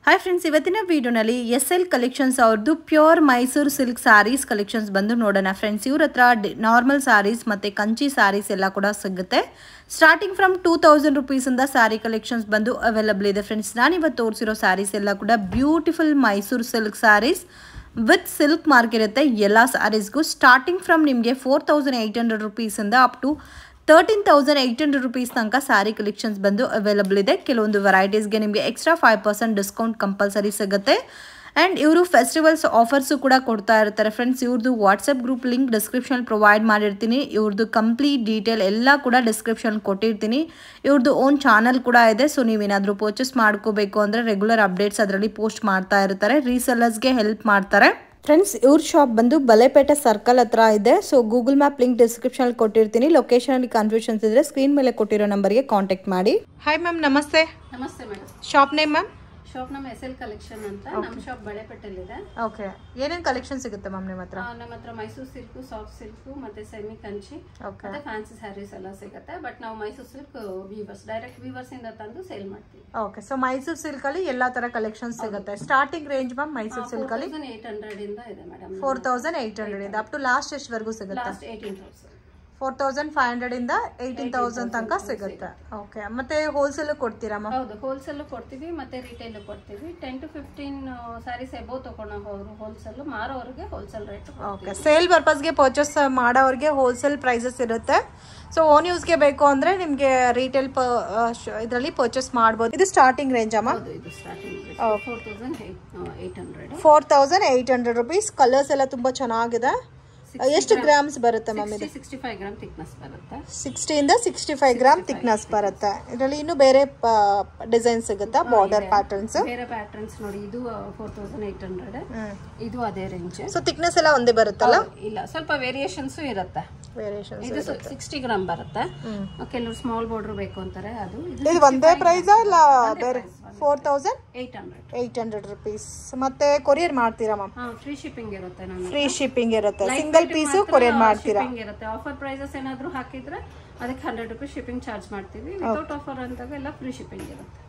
Hi friends ಇವತ್ತಿನ ವಿಡಿಯೋನಲ್ಲಿ S L collections ಅವ್ರದ್ದು pure Mysuru silk sarees collections ಬಂದು ನೋಡೋಣ ಫ್ರೆಂಡ್ಸ್ ಇವ್ರ ಹತ್ರ ನಾರ್ಮಲ್ ಸ್ಯಾರೀಸ್ ಮತ್ತು ಕಂಚಿ ಸ್ಯಾರೀಸ್ ಎಲ್ಲ ಕೂಡ ಸಿಗುತ್ತೆ ಸ್ಟಾರ್ಟಿಂಗ್ ಫ್ರಮ್ ಟೂ ತೌಸಂಡ್ ರುಪೀಸಿಂದ ಸ್ಯಾರಿ ಕಲೆಕ್ಷನ್ಸ್ ಬಂದು ಅವೈಲಬಲ್ ಇದೆ ಫ್ರೆಂಡ್ಸ್ ನಾನಿವತ್ತು ತೋರಿಸಿರೋ ಸ್ಯಾರೀಸ್ ಎಲ್ಲ ಕೂಡ beautiful Mysuru silk sarees with silk mark ಇರುತ್ತೆ ಎಲ್ಲ ಸ್ಯಾರೀಸ್ಗೂ ಸ್ಟಾರ್ಟಿಂಗ್ ಫ್ರಮ್ ನಿಮಗೆ ಫೋರ್ ತೌಸಂಡ್ ಏಯ್ಟ್ ಹಂಡ್ರೆಡ್ ರುಪೀಸಿಂದ up to thirteen thousand eight hundred rupees ತನಕ ಸ್ಯಾರಿ ಕಲೆಕ್ಷನ್ಸ್ ಬಂದು ಅವೈಲಬಲ್ ಇದೆ ಕೆಲವೊಂದು ವೆರೈಟೀಸ್ಗೆ ನಿಮಗೆ extra five percent discount compulsory ಸಿಗುತ್ತೆ ಆ್ಯಂಡ್ ಇವರು ಫೆಸ್ಟಿವಲ್ಸ್ ಆಫರ್ಸು ಕೂಡ ಕೊಡ್ತಾ ಇರ್ತಾರೆ ಫ್ರೆಂಡ್ಸ್ ಇವ್ರದ್ದು WhatsApp group link description provide ಮಾಡಿರ್ತೀನಿ ಇವ್ರದ್ದು ಕಂಪ್ಲೀಟ್ ಡೀಟೇಲ್ ಎಲ್ಲ ಕೂಡ ಡಿಸ್ಕ್ರಿಪ್ಷನ್ ಕೊಟ್ಟಿರ್ತೀನಿ ಇವ್ರದ್ದು ಓನ್ ಚಾನಲ್ ಕೂಡ ಇದೆ ಸೊ ನೀವೇನಾದರೂ ಪರ್ಚೇಸ್ ಮಾಡ್ಕೋಬೇಕು ಅಂದರೆ ರೆಗ್ಯುಲರ್ ಅಪ್ಡೇಟ್ಸ್ ಅದರಲ್ಲಿ ಪೋಸ್ಟ್ ಮಾಡ್ತಾ ಇರ್ತಾರೆ ರೀಸೆಲ್ಲರ್ಸ್ಗೆ ಹೆಲ್ಪ್ ಮಾಡ್ತಾರೆ ಫ್ರೆಂಡ್ಸ್ ಇವ್ರ ಶಾಪ್ ಬಂದು ಬಲೆಪೇಟೆ ಸರ್ಕಲ್ ಹತ್ರ ಇದೆ so Google map link description ಕೊಟ್ಟಿರ್ತೀನಿ ಲೊಕೇಶನಲ್ಲಿ ಕನ್ಫ್ಯೂಷನ್ಸ್ ಇದ್ರೆ ಸ್ಕ್ರೀನ್ ಮೇಲೆ ಕೊಟ್ಟಿರೋ ನಂಬರ್ಗೆ ಕಾಂಟ್ಯಾಕ್ಟ್ ಮಾಡಿ ಹಾಯ್ ಮ್ಯಾಮ್ ನಮಸ್ತೆ ನಮಸ್ತೆ madam shop name ma'am shop ನಮ್ಮ ಎಸ್ ಎಲ್ ಕಲೆಕ್ಷನ್ ಅಂತ ನಮ್ಮ ಶಾಪ್ ಬಳೆಪೆಟ್ಟಲ್ಲಿದೆ ಓಕೆ ಏನೇನು ಕಲೆಕ್ಷನ್ ಸಿಗುತ್ತೆ ಮ್ಯಾಮ್ ನಿಮ್ಮ ಹತ್ರ ಆ, ನಮ್ಮ ಹತ್ರ ಮೈಸೂರು ಸಿಲ್ಕು ಸಾಫ್ಟ್ ಸಿಲ್ಕು ಮತ್ತೆ ಸೆಮಿ ಕಂಚಿ ಓಕೆ ಮತ್ತೆ ಫ್ಯಾನ್ಸಿ ಸ್ಯಾರೀಸ್ ಎಲ್ಲ ಸಿಗುತ್ತೆ ಬಟ್ ನಾವು Mysuru silk weavers direct weavers ಇಂದ ತಂದು ಸೇಲ್ ಮಾಡ್ತೀವಿ ಓಕೆ ಸೊ ಮೈಸೂರು ಸಿಲ್ಕ್ ಅಲ್ಲಿ ಎಲ್ಲಾ ತರ ಕಲೆಕ್ಷನ್ ಸಿಗುತ್ತೆ starting range ma'am Mysuru silk ಅಲ್ಲಿ ತೌಸಂಡ್ ಏಟ್ ಹಂಡ್ರೆಡ್ ಇಂದ ಇದೆ madam four thousand eight hundred ಇಂದ ಅಪ್ ಟು ಲಾಸ್ಟ್ ಎಷ್ಟವರೆಗೂ ಸಿಗುತ್ತೆ last eighteen thousand four thousand five hundred ಇಂದ ಏಯ್ಟೀನ್ ತೌಸಂಡ್ ತನಕ ಸಿಗುತ್ತೆ ಓಕೆ ಮತ್ತೆ ಹೋಲ್ಸೇಲ್ ಕೊಡ್ತೀರಾ ಮ್ಯಾಮ್ ಹೌದು ಹೋಲ್ಸೇಲ್ ಕೊಡ್ತೀವಿ ಮತ್ತೆ ರಿಟೇಲ್ ಕೊಡ್ತೀವಿ ten to fifteen sarees above ತಗೊಂಡೋರು ಹೋಲ್ಸೇಲ್ ಮಾರೋರಿಗೆ ಹೋಲ್ಸೇಲ್ ರೇಟ್ ಓಕೆ ಸೇಲ್ ಪರ್ಪಸ್ಗೆ ಪರ್ಚೇಸ್ ಮಾಡೋರಿಗೆ ಹೋಲ್ಸೇಲ್ ಪ್ರೈಸಸ್ ಇರುತ್ತೆ ಸೊ ಓನ್ ಯೂಸ್ಗೆ ಬೇಕು ಅಂದರೆ ನಿಮಗೆ ರೀಟೇಲ್ ಪ ಇದರಲ್ಲಿ ಪರ್ಚೇಸ್ ಮಾಡ್ಬೋದು ಇದು ಸ್ಟಾರ್ಟಿಂಗ್ ರೇಂಜ್ ಅಮ್ಮ ಹೌದು ಇದು starting four thousand eight hundred four thousand eight hundred rupees colours ಎಲ್ಲ ತುಂಬ ಚೆನ್ನಾಗಿದೆ ಎಷ್ಟು ಗ್ರಾಮ್ಸ್ ಬರುತ್ತೆ ಮ್ಯಾಮ್ ಇದು ಸಿಕ್ಸ್ಟಿ ಫೈವ್ ಗ್ರಾಮ್ ಥಿಕ್ನೆಸ್ ಬರುತ್ತೆ ಸಿಕ್ಸ್ಟಿಯಿಂದ ಸಿಕ್ಸ್ಟಿ ಫೈವ್ ಗ್ರಾಮ್ ಥಿಕ್ನೆಸ್ ಬರುತ್ತೆ ಇದರಲ್ಲಿ ಇನ್ನೂ ಬೇರೆ ಡಿಸೈನ್ ಸಿಗುತ್ತಾ ಬಾರ್ಡರ್ ಪ್ಯಾಟರ್ನ್ಸ್ ಬೇರೆ ಪ್ಯಾಟರ್ನ್ಸ್ ನೋಡಿ ಇದು ಫೋರ್ ತೌಸಂಡ್ ಏಟ್ ಹಂಡ್ರೆಡ್ ಇದು ಅದೇ ರೇಂಜ್ ಸೊ ಥಿಕ್ನೆಸ್ ಎಲ್ಲ ಒಂದೇ ಬರುತ್ತಲ್ಲ ಇಲ್ಲ ಸ್ವಲ್ಪ ವೇರಿಯೇಷನ್ಸ್ ಇರುತ್ತೆ ವೇರಿಯೇಷನ್ ಇದು ಸಿಕ್ಸ್ಟಿ ಗ್ರಾಮ್ ಬರುತ್ತೆ ಕೆಲವರು ಸ್ಮಾಲ್ ಬಾರ್ಡರ್ ಬೇಕು ಅಂತಾರೆ ಅದು ಇದು ಇದು ಒಂದೇ ಪ್ರೈಸ್ ಇಲ್ಲ ಬೇರೆ four thousand eight hundred eight hundred rupees ಮತ್ತೆ ಕೊರಿಯರ್ ಮಾಡ್ತೀರಾ ಮ್ಯಾಮ್ ಹಾ ಫ್ರೀ ಶಿಪ್ಪಿಂಗ್ ಇರುತ್ತೆ ನಮಗೆ ಫ್ರೀ ಶಿಪ್ಪಿಂಗ್ ಇರುತ್ತೆ ಸಿಂಗಲ್ ಪೀಸು ಕೊರಿಯರ್ ಮಾಡ್ತೀರಾ ಶಿಪ್ಪಿಂಗ್ ಇರುತ್ತೆ ಆಫರ್ ಪ್ರೈಸಸ್ ಏನಾದರೂ ಹಾಕಿದ್ರೆ ಅದಕ್ಕೆ ಹಂಡ್ರೆಡ್ ರುಪೀಸ್ ಶಿಪ್ಪಿಂಗ್ ಚಾರ್ಜ್ ಮಾಡ್ತೀವಿ ವಿತೌಟ್ ಆಫರ್ ಅಂದಾಗ ಎಲ್ಲ ಫ್ರೀ ಶಿಪ್ಪಿಂಗ್ ಇರುತ್ತೆ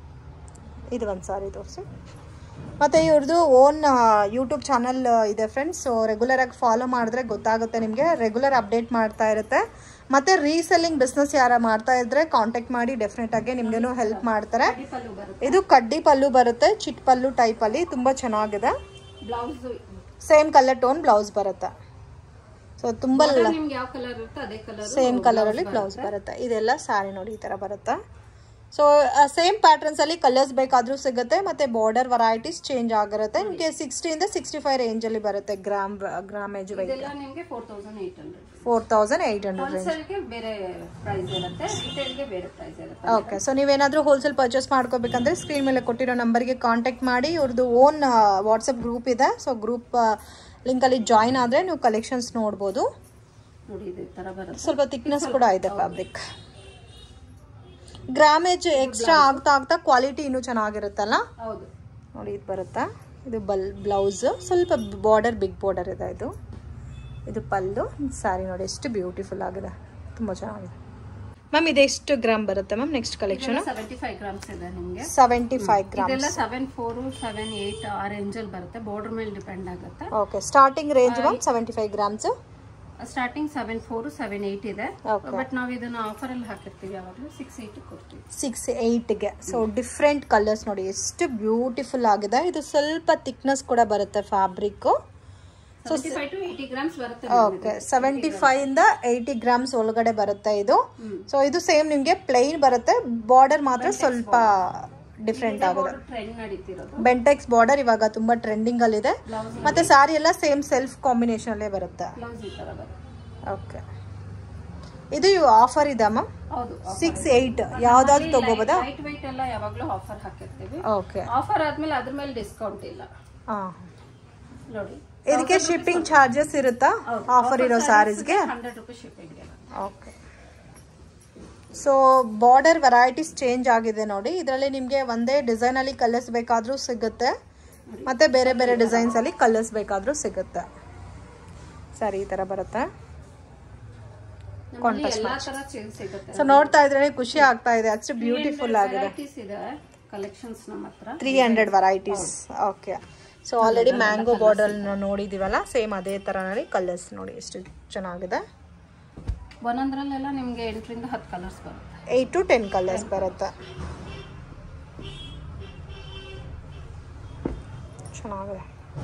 ಇದು ಒಂದು ಸಾರಿ ತೋರಿಸಿ ಮತ್ತು ಇವ್ರದ್ದು ಓನ್ ಯೂಟ್ಯೂಬ್ ಚಾನಲ್ ಇದೆ ಫ್ರೆಂಡ್ಸ್ ಸೊ ರೆಗ್ಯುಲರ್ ಆಗಿ ಫಾಲೋ ಮಾಡಿದ್ರೆ ಗೊತ್ತಾಗುತ್ತೆ ನಿಮಗೆ ರೆಗ್ಯುಲರ್ ಅಪ್ಡೇಟ್ ಮಾಡ್ತಾ ಇರುತ್ತೆ ಮತ್ತು ರೀಸೆಲ್ಲಿಂಗ್ ಬಿಸ್ನೆಸ್ ಯಾರ ಮಾಡ್ತಾ ಇದ್ರೆ ಕಾಂಟ್ಯಾಕ್ಟ್ ಮಾಡಿ ಡೆಫಿನೆಟ್ ಆಗಿ ನಿಮ್ಗೇನು ಹೆಲ್ಪ್ ಮಾಡ್ತಾರೆ ಈ ಪಲ್ಲು ಬರುತ್ತೆ ಇದು ಕಡ್ಡಿ ಪಲ್ಲು ಬರುತ್ತೆ ಚಿಟ್ ಪಲ್ಲು ಟೈಪಲ್ಲಿ ತುಂಬ ಚೆನ್ನಾಗಿದೆ blouse same colour tone blouse ಬರುತ್ತೆ ಸೊ ತುಂಬ ನಿಮ್ಗೆ ಯಾವ ಕಲರ್ ಇರುತ್ತೆ ಅದೇ ಕಲರ್ ಸೇಮ್ ಕಲರಲ್ಲಿ ಬ್ಲೌಸ್ ಬರುತ್ತೆ ಇದೆಲ್ಲ ಸ್ಯಾರಿ ನೋಡಿ ಈ ಥರ ಬರುತ್ತೆ ಸೊ ಸೇಮ್ ಪ್ಯಾಟರ್ನ್ಸ್ ಅಲ್ಲಿ ಕಲರ್ಸ್ ಬೇಕಾದರೂ ಸಿಗುತ್ತೆ ಮತ್ತೆ ಬಾರ್ಡರ್ ವೆರೈಟೀಸ್ ಚೇಂಜ್ ಆಗಿರುತ್ತೆ ನಿಮಗೆ ಸಿಕ್ಸ್ಟಿಯಿಂದ ಸಿಕ್ಸ್ಟಿ ಫೈವ್ ರೇಂಜಲ್ಲಿ ಬರುತ್ತೆ ಗ್ರಾಮ್ ಗ್ರಾಮೇಜ್ ವೈಟ್ ಇದೆಲ್ಲ ನಿಮಗೆ four thousand eight hundred four thousand eight hundred range ಹೋಲ್ಸೇಲ್ಗೆ ಬೇರೆ ಪ್ರೈಸ್ ಇರುತ್ತೆ ರಿಟೇಲ್ಗೆ ಬೇರೆ ಪ್ರೈಸ್ ಇರುತ್ತೆ ಓಕೆ ಸೊ ನೀವೇನಾದರೂ ಹೋಲ್ಸೇಲ್ ಪರ್ಚೇಸ್ ಮಾಡ್ಕೋಬೇಕಂದ್ರೆ ಸ್ಕ್ರೀನ್ ಮೇಲೆ ಕೊಟ್ಟಿರೋ ನಂಬರ್ಗೆ ಕಾಂಟ್ಯಾಕ್ಟ್ ಮಾಡಿ ಇವ್ರದ್ದು ಓನ್ ವಾಟ್ಸಪ್ ಗ್ರೂಪ್ ಇದೆ ಸೊ ಗ್ರೂಪ್ ಲಿಂಕಲ್ಲಿ ಜಾಯಿನ್ ಆದರೆ ನೀವು ಕಲೆಕ್ಷನ್ಸ್ ನೋಡ್ಬೋದು ನೋಡಿ ಇದು ಈ ತರ ಬರುತ್ತೆ ಸ್ವಲ್ಪ ಥಿಕ್ನೆಸ್ ಕೂಡ ಇದೆ ಫ್ಯಾಬ್ರಿಕ್ ಗ್ರಾಮೇಜ್ ಎಕ್ಸ್ಟ್ರಾ ಆಗ್ತಾ ಆಗ್ತಾ ಕ್ವಾಲಿಟಿ ಇನ್ನೂ ಚೆನ್ನಾಗಿರುತ್ತಲ್ಲ ಹೌದು ನೋಡಿ ಇದು ಬರುತ್ತಾ ಇದು ಬಲ್ ಬ್ಲೌಸ್ ಸ್ವಲ್ಪ ಬಾರ್ಡರ್ ಬಿಗ್ ಬಾರ್ಡರ್ ಇದೆ ಇದು ಇದು ಪಲ್ಲು ಸ್ಯಾರಿ ನೋಡಿ ಎಷ್ಟು ಬ್ಯೂಟಿಫುಲ್ ಆಗಿದೆ ತುಂಬ ಚೆನ್ನಾಗಿದೆ ಮ್ಯಾಮ್ ಇದೆಷ್ಟು ಗ್ರಾಮ್ ಬರುತ್ತೆ ma'am next collection seventy five grams ಇದೆ ನಿಮಗೆ ಸೆವೆಂಟಿ ಫೈವ್ ಗ್ರಾಮ್ ಇದೆಲ್ಲ ಸೆವೆನ್ ಫೋರ್ ಸೆವೆನ್ ಏಟ್ ಆ ರೇಂಜಲ್ಲಿ ಬರುತ್ತೆ ಬಾರ್ಡರ್ ಮೇಲೆ ಡಿಪೆಂಡ್ ಆಗುತ್ತೆ okay starting range ma'am seventy five grams starting seven four seven eight ಇದೆ Okay. ಬಟ್ ನಾವು ಇದನ್ನ ಆಫರ್ ಅಲ್ಲಿ ಹಾಕಿರ್ತೀವಿ ಯಾವಾಗಲೂ ಸಿಕ್ಸ್ ಏಟ್ ಕೊಡ್ತೀವಿ ಸಿಕ್ಸ್ ಏಯ್ಟ್ಗೆ ಸೊ ಡಿಫ್ರೆಂಟ್ ಕಲರ್ಸ್ ನೋಡಿ ಎಷ್ಟು ಬ್ಯೂಟಿಫುಲ್ ಆಗಿದೆ ಇದು ಸ್ವಲ್ಪ ಥಿಕ್ನೆಸ್ ಕೂಡ ಬರುತ್ತೆ fabric seventy five to eighty grams ಬರುತ್ತೆ ಓಕೆ ಸೆವೆಂಟಿ ಫೈವ್ ಇಂದ ಏಯ್ಟಿ ಗ್ರಾಮ್ಸ್ ಒಳಗಡೆ ಬರುತ್ತೆ ಇದು ಸೊ ಇದು ಸೇಮ್ ನಿಮಗೆ ಪ್ಲೈನ್ ಬರುತ್ತೆ ಬಾರ್ಡರ್ ಮಾತ್ರ ಸ್ವಲ್ಪ ಡಿಫ್ರೆಂಟ್ ಆಗಿದೆ ಟ್ರೆಂಡ್ ನಡೀತಿರೋದು ಬೆಂಟೆಕ್ಸ್ ಬಾರ್ಡರ್ ಇವಾಗ ತುಂಬಾ ಟ್ರೆಂಡಿಂಗ್ ಅಲ್ಲಿ ಇದೆ ಬ್ಲೌಸ್ ಮತ್ತೆ ಸಾರಿ ಎಲ್ಲ ಸೇಮ್ ಸೆಲ್ಫ್ ಕಾಂಬಿನೇಷನ್ ಅಲ್ಲೇ ಬರುತ್ತೆ ಬ್ಲೌಸ್ ಈ ತರ ಬರುತ್ತೆ ಓಕೆ ಇದು ಆಫರ್ ಇದೆ ಮ್ಯಾಮ್ ಹೌದು ಸಿಕ್ಸ್ ಏಯ್ಟ್ ಯಾವ್ದಾದ್ರು ತಗೋಬೋದಾ ಲೈಟ್ ವೈಟ್ ಎಲ್ಲ ಯಾವಾಗಲೂ ಆಫರ್ ಹಾಕಿರ್ತೀವಿ ಓಕೆ ಆಫರ್ ಆದ್ಮೇಲೆ ಅದ್ರ ಮೇಲೆ ಡಿಸ್ಕೌಂಟ್ ಇಲ್ಲ ಹಾಂ ನೋಡಿ ಇದಕ್ಕೆ ಶಿಪ್ಪಿಂಗ್ ಚಾರ್ಜಸ್ ಇರುತ್ತಾ ಆಫರ್ ಇರೋ ಸ್ಯಾರೀಸ್ಗೆ hundred rupees shipping okay so border varieties change ಆಗಿದೆ ನೋಡಿ ಇದರಲ್ಲಿ ನಿಮಗೆ ಒಂದೇ ಡಿಸೈನಲ್ಲಿ ಕಲರ್ಸ್ ಬೇಕಾದರೂ ಸಿಗುತ್ತೆ ಮತ್ತೆ ಬೇರೆ ಬೇರೆ ಡಿಸೈನ್ಸಲ್ಲಿ ಕಲರ್ಸ್ ಬೇಕಾದರೂ ಸಿಗುತ್ತೆ ಸರಿ ಈ ಥರ ಬರುತ್ತೆ ನಮ್ಮಲ್ಲಿ ಎಲ್ಲಾ ತರ ಚೇಂಜ್ ಸಿಗುತ್ತೆ ಸೊ ನೋಡ್ತಾ ಇದ್ರೆ ಖುಷಿ ಆಗ್ತಾ ಇದೆ ಅಷ್ಟು ಬ್ಯೂಟಿಫುಲ್ ಆಗಿದೆ ವೆರೈಟೀಸ್ ಇದೆ ಕಲೆಕ್ಷನ್ಸ್ ನಮ್ಮ ಹತ್ರ three hundred varieties okay so already mango border ನೋಡಿದೀವಲ್ಲ ಸೇಮ್ ಅದೇ ಥರನಲ್ಲಿ ಕಲರ್ಸ್ ನೋಡಿ ಎಷ್ಟು ಚೆನ್ನಾಗಿದೆ ಒಂದೊಂದ್ರಲ್ಲೆಲ್ಲ ನಿಮ್ಗೆ ಎಂಟರಿಂದ ಹತ್ತು ಕಲರ್ಸ್ ಬರುತ್ತೆ ಏಯ್ಟ್ ಟು ಟೆನ್ ಕಲರ್ಸ್ ಬರುತ್ತೆ ಚೆನ್ನಾಗಿದೆ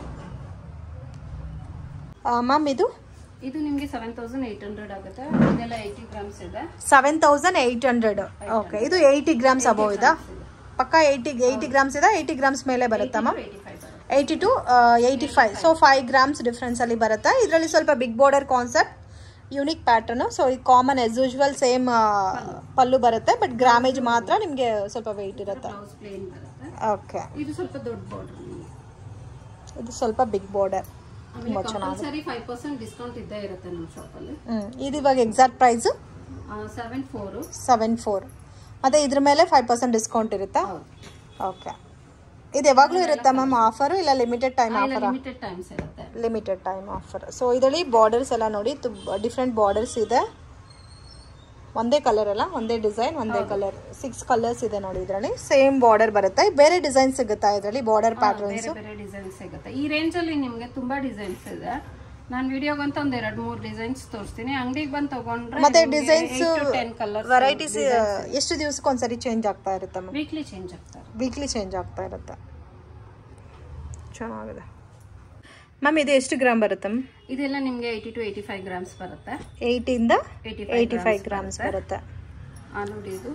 ಮ್ಯಾಮ್ ಇದು ಇದು ನಿಮ್ಗೆ ಸೆವೆನ್ ತೌಸಂಡ್ ಏಟ್ ಹಂಡ್ರೆಡ್ ಆಗುತ್ತೆ ಇದೆಲ್ಲ ಏಯ್ಟಿ ಗ್ರಾಮ್ಸ್ ಇದೆ seven thousand eight hundred okay ಇದು ಏಯ್ಟಿ ಗ್ರಾಮ್ಸ್ ಅಬೌವ್ ಇದಾ ಪಕ್ಕ ಏಯ್ಟಿ ಏಯ್ಟಿ ಗ್ರಾಮ್ಸ್ ಇದೆ ಏಯ್ಟಿ ಗ್ರಾಮ್ಸ್ ಮೇಲೆ ಬರುತ್ತಾ ಮ್ಯಾಮ್ ಏಯ್ಟಿ ಫೈವ್ ಬರುತ್ತೆ eighty two eighty five so five grams difference ಅಲ್ಲಿ ಬರುತ್ತೆ ಇದರಲ್ಲಿ ಸ್ವಲ್ಪ big border concept unique pattern so ಇದು common as usual same pallu ಬರುತ್ತೆ ಬಟ್ ಗ್ರಾಮೇಜ್ ಮಾತ್ರ ನಿಮಗೆ ಸ್ವಲ್ಪ ವೆಯ್ಟ್ ಇರುತ್ತೆ ಬ್ಲೌಸ್ ಪ್ಲೇನ್ ಬರುತ್ತೆ ಓಕೆ ಇದು ಸ್ವಲ್ಪ ದೊಡ್ಡ ಬಾರ್ಡರ್ ಇದು ಸ್ವಲ್ಪ ಬಿಗ್ ಬಾರ್ಡರ್ ಆಮೇಲೆ ಕಂಪಲ್ಸರಿ ಫೈವ್ ಪರ್ಸೆಂಟ್ ಡಿಸ್ಕೌಂಟ್ ಇದ್ದೇ ಇರುತ್ತೆ ನಮ್ಮ ಶಾಪಲ್ಲಿ ಹ್ಮ್ ಇದು ಇವಾಗ exact price seven four seven four ಮತ್ತೆ ಇದ್ರ ಮೇಲೆ ಫೈವ್ ಪರ್ಸೆಂಟ್ ಡಿಸ್ಕೌಂಟ್ ಇರುತ್ತಾ ಹೌದು ಓಕೆ ಇದು ಯಾವಾಗಲೂ ಇರುತ್ತಾ ಮ್ಯಾಮ್ ಆಫರು ಇಲ್ಲ ಲಿಮಿಟೆಡ್ ಟೈಮ್ ಆಫರಾ ಲಿಮಿಟೆಡ್ ಟೈಮ್ಸ್ ಇರುತ್ತೆ ಲಿಮಿಟೆಡ್ ಟೈಮ್ ಆಫರ್ ಸೊ ಇದರಲ್ಲಿ ಬಾರ್ಡರ್ಸ್ ಎಲ್ಲ ನೋಡಿ ಡಿಫ್ರೆಂಟ್ ಬಾರ್ಡರ್ಸ್ ಇದೆ ಒಂದೇ ಕಲರ್ ಅಲ್ಲ ಒಂದೇ ಡಿಸೈನ್ ಒಂದೇ ಕಲರ್ ಸಿಕ್ಸ್ ಕಲರ್ಸ್ ಇದೆ ನೋಡಿ ಇದರಲ್ಲಿ ಸೇಮ್ ಬಾರ್ಡರ್ ಬರುತ್ತೆ ಬೇರೆ ಡಿಸೈನ್ ಸಿಗುತ್ತಾ ಇದರಲ್ಲಿ ಬಾರ್ಡರ್ ಪ್ಯಾಟರ್ನ್ಸ್ ಬೇರೆ ಬೇರೆ ಡಿಸೈನ್ಸ್ ಸಿಗುತ್ತೆ ಈ ರೇಂಜ್ ಅಲ್ಲಿ ನಿಮ್ಗೆ ತುಂಬಾ ಡಿಸೈನ್ಸ್ ಇದೆ ನಾನು ವಿಡಿಯೋಗಂತ ಒಂದ್ ಎರಡ್ ಮೂರ್ ಡಿಸೈನ್ಸ್ ತೋರಿಸ್ತೀನಿ ಅಂಗಡಿಗೆ ಬಂದು ತಗೊಂಡ್ರೆ ಮತ್ತೆ ಡಿಸೈನ್ಸ್ ಟೆನ್ ಕಲರ್ ವೆರೈಟೀಸ್ ಎಷ್ಟು ದಿವಸಕ್ಕೆ ಒಂದ್ಸರಿ ಚೇಂಜ್ ಆಗ್ತಾ ಇರುತ್ತೆ ಮ್ಯಾಮ್ ವೀಕ್ಲಿ ಚೇಂಜ್ ಆಗ್ತಾರೆ ವೀಕ್ಲಿ ಚೇಂಜ್ ಆಗ್ತಾ ಇರುತ್ತೆ ಚೆನ್ನಾಗಿದೆ ಮ್ಯಾಮ್ ಇದು ಎಷ್ಟು ಗ್ರಾಮ್ ಬರುತ್ತೆ ಮ್ಯಾಮ್ ಇದೆಲ್ಲ ನಿಮ್ಗೆ eighty two eighty five grams ಬರುತ್ತೆ ಏಯ್ಟಿಂದ ಏಯ್ಟಿ ಏಯ್ಟಿ ಫೈವ್ ಗ್ರಾಮ್ಸ್ ಬರುತ್ತೆ ಆ ನೋಡಿ ಇದು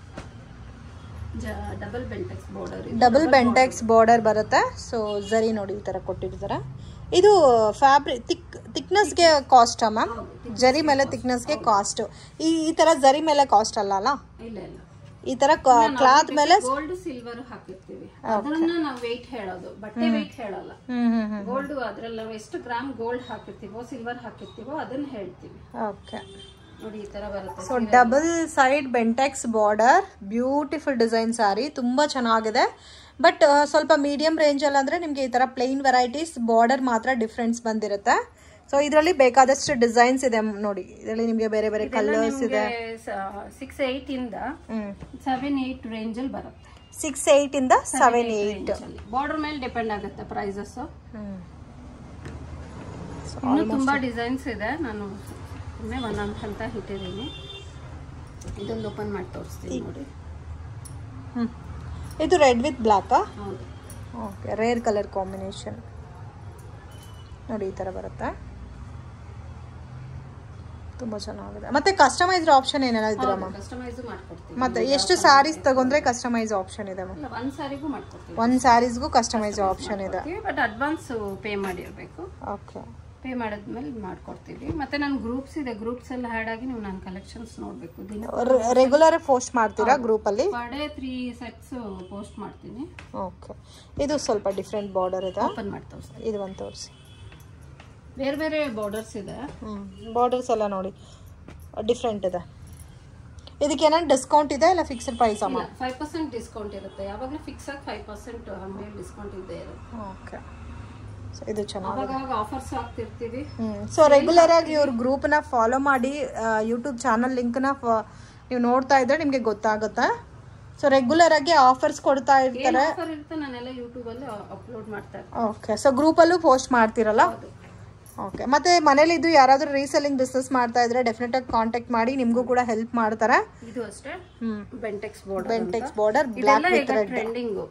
double Bentex border double Bentex border ಬರುತ್ತೆ ಸೊ ಜರಿ ನೋಡಿ ಈ ಥರ ಕೊಟ್ಟಿರ್ತಾರೆ ಇದು ಫ್ಯಾಬ್ರಿಕ್ ತಿಕ್ ತಿಕ್ನೆಸ್ಗೆ ಕಾಸ್ಟಾ ಮ್ಯಾಮ್ ಜರಿ ಮೇಲೆ ತಿಕ್ನೆಸ್ಗೆ ಕಾಸ್ಟ್ ಈ ಈ ಥರ ಜರಿ ಮೇಲೆ ಕಾಸ್ಟ್ ಅಲ್ಲ ಅಲ್ಲ ಇಲ್ಲ ಇಲ್ಲ ಈ ಥರ ಕ್ಲಾತ್ ಮೇಲೆ ಗೋಲ್ಡ್ ಸಿಲ್ವರ್ ಹಾಕಿರ್ತೀವಿ ಅದನ್ನ ನಾವು ವೆಯ್ಟ್ ಹೇಳೋದು ಬಟ್ಟೆ ವೆಯ್ಟ್ ಹೇಳಲ್ಲ ಹ್ಮ್ ಹ್ಮ್ ಹ್ಮ್ ಗೋಲ್ಡ್ ಅದ್ರಲ್ಲಿ ನಾವು ಎಷ್ಟು ಗ್ರಾಮ್ ಗೋಲ್ಡ್ ಹಾಕಿರ್ತೀವೋ ಸಿಲ್ವರ್ ಹಾಕಿರ್ತೀವೋ ಅದನ್ನ ಹೇಳ್ತೀವಿ ಓಕೆ ನೋಡಿ ಈ ತರ ಬರುತ್ತೆ so double side Bentex border beautiful design saree ತುಂಬ ಚೆನ್ನಾಗಿದೆ ಬಟ್ ಸ್ವಲ್ಪ ಮೀಡಿಯಂ ರೇಂಜಲ್ಲಿ ಅಂದರೆ ನಿಮಗೆ ಈ ಥರ ಪ್ಲೈನ್ ವೆರೈಟೀಸ್ ಬಾರ್ಡರ್ ಮಾತ್ರ ಡಿಫ್ರೆನ್ಸ್ ಬಂದಿರುತ್ತೆ ಸೊ ಇದರಲ್ಲಿ ಬೇಕಾದಷ್ಟು ಡಿಸೈನ್ಸ್ ಇದೆ ನೋಡಿ ಇದರಲ್ಲಿ ನಿಮಗೆ ಬೇರೆ ಬೇರೆ ಕಲರ್ಸ್ ಇದೆ ಸಿಕ್ಸ್ ಏಯ್ಟ್ ಇಂದ ಹ್ಮ್ ಸೆವೆನ್ ಏಯ್ಟ್ ರೇಂಜ್ ಅಲ್ಲಿ ಬರುತ್ತೆ ಸಿಕ್ಸ್ ಏಯ್ಟ್ ಇಂದ ಸೆವೆನ್ ಏಯ್ಟ್ ಬಾರ್ಡರ್ ಮೇಲೆ ಡಿಪೆಂಡ್ ಆಗುತ್ತೆ ಪ್ರೈಸಸ್ ಹ್ಮ್ ಇನ್ನು ತುಂಬಾ ಡಿಸೈನ್ಸ್ ಇದೆ ನಾನು ಒಮ್ಮೆ ಒಂದೊಂದು ಅಂತ ಇಟ್ಟಿದ್ದೀನಿ ಇದೊಂದು ಓಪನ್ ಮಾಡಿ ತೋರಿಸ್ತೀನಿ ನೋಡಿ ಹ್ಮ್ ಇದು ರೆಡ್ ವಿತ್ ಬ್ಲ್ಯಾಕಾ ಹೌದು ಓಕೆ ರೇರ್ ಕಲರ್ ಕಾಂಬಿನೇಷನ್ ನೋಡಿ ಈ ಥರ ಬರುತ್ತೆ ತುಂಬ ಚೆನ್ನಾಗಿದೆ ಮತ್ತೆ ಕಸ್ಟಮೈಸ್ಡ್ ಆಪ್ಷನ್ ಏನೆಲ್ಲ ಇದ್ರ ಮ್ಯಾಮ್ ಕಸ್ಟಮೈಸ್ ಮಾಡ್ಕೊಡ್ತೀವಿ ಮತ್ತೆ ಎಷ್ಟು ಸ್ಯಾರೀಸ್ ತಗೊಂಡ್ರೆ ಕಸ್ಟಮೈಸ್ ಆಪ್ಷನ್ ಇದೆ ಮ್ಯಾಮ್ ಇಲ್ಲ ಒಂದ್ ಸಾರಿಗೂ ಮಾಡ್ಕೊಡ್ತೀವಿ ಒಂದು ಸ್ಯಾರೀಸ್ಗೂ ಕಸ್ಟಮೈಸ್ ಆಪ್ಷನ್ ಇದೆ ಬಟ್ ಅಡ್ವಾನ್ಸ್ ಪೇ ಮಾಡಿರ್ಬೇಕು ಓಕೆ ಪೇ ಮಾಡಿದ್ಮೇಲೆ ಮಾಡ್ಕೊಡ್ತೀವಿ ಮತ್ತೆ ನನ್ನ ಗ್ರೂಪ್ಸ್ ಇದೆ ಗ್ರೂಪ್ಸ್ ಎಲ್ಲ ಆ್ಯಡ್ ಆಗಿ ನೀವು ನನ್ನ ಕಲೆಕ್ಷನ್ಸ್ ನೋಡಬೇಕು ದಿನ ರೆಗ್ಯುಲರ್ ಪೋಸ್ಟ್ ಮಾಡ್ತೀರಾ ಗ್ರೂಪಲ್ಲಿ per day three sets post ಮಾಡ್ತೀನಿ ಓಕೆ ಇದು ಸ್ವಲ್ಪ ಡಿಫ್ರೆಂಟ್ ಬಾರ್ಡರ್ ಇದೆ ಓಪನ್ ಮಾಡಿ ತೋರಿಸ್ತೀನಿ ಇದು ಒಂದು ತೋರಿಸಿ ಬೇರೆ ಬೇರೆ ಬಾರ್ಡರ್ಸ್ ಇದೆ ಹ್ಞೂ ಬಾರ್ಡರ್ಸ್ ಎಲ್ಲ ನೋಡಿ ಡಿಫ್ರೆಂಟ್ ಇದೆ ಇದಕ್ಕೆ ಏನಾದ್ರು ಡಿಸ್ಕೌಂಟ್ ಇದೆ ಇಲ್ಲ ಫಿಕ್ಸ್ಡ್ ಪ್ರೈಸ್ ಅಮ್ಮ ಫೈವ್ ಪರ್ಸೆಂಟ್ ಡಿಸ್ಕೌಂಟ್ ಇರುತ್ತೆ ಯಾವಾಗಲೂ ಫಿಕ್ಸ್ ಆಗಿ ಫೈವ್ ಪರ್ಸೆಂಟ್ ಅಂಗಡಿಯಲ್ಲಿ ಡಿಸ್ಕೌಂಟ್ ಇದ್ದೇ ಇರುತ್ತೆ ಓಕೆ ಸೊ ಇದು ಚೆನ್ನಾಗಿ ಅವಾಗ ಆಫರ್ಸ್ ಹಾಕ್ತಿರ್ತೀವಿ ಸೊ ರೆಗ್ಯುಲರ್ ಆಗಿ ಇವ್ರ ಗ್ರೂಪ್ನ ಫಾಲೋ ಮಾಡಿ ಯೂಟ್ಯೂಬ್ ಚಾನಲ್ ಲಿಂಕ್ನ ನೀವು ನೋಡ್ತಾ ಇದ್ರೆ ನಿಮಗೆ ಗೊತ್ತಾಗುತ್ತೆ ಸೊ ರೆಗ್ಯುಲರ್ ಆಗಿ ಆಫರ್ಸ್ ಕೊಡ್ತಾ ಇರ್ತಾರೆ ಆಫರ್ ಇರುತ್ತೆ ನಾನೆಲ್ಲ ಯೂಟ್ಯೂಬಲ್ಲಿ ಅಪ್ಲೋಡ್ ಮಾಡ್ತಾ ಇರ್ತೀನಿ ಓಕೆ ಸೊ ಗ್ರೂಪಲ್ಲೂ ಪೋಸ್ಟ್ ಮಾಡ್ತೀರಲ್ಲ ಓಕೆ ಮತ್ತೆ ಮನೇಲಿ ಇದು ಯಾರಾದರೂ ರೀಸೆಲ್ಲಿಂಗ್ ಬಿಸ್ನೆಸ್ ಮಾಡ್ತಾ ಇದ್ರೆ ಡೆಫಿನೆಟ್ ಆಗಿ ಕಾಂಟ್ಯಾಕ್ಟ್ ಮಾಡಿ ನಿಮಗೂ ಕೂಡ ಹೆಲ್ಪ್ ಮಾಡ್ತಾರೆ ಇದು ಅಷ್ಟೇ ಹ್ಮ್ ಬೆಂಟೆಕ್ಸ್ ಬಾರ್ಡರ್ ಬೆಂಟೆಕ್ಸ್ ಬಾರ್ಡರ್ ಇದೆಲ್ಲ ಬ್ಲ್ಯಾಕ್ ವಿತ್ ಈಗ ರೆಡ್ ಟ್ರೆಂಡಿಂಗು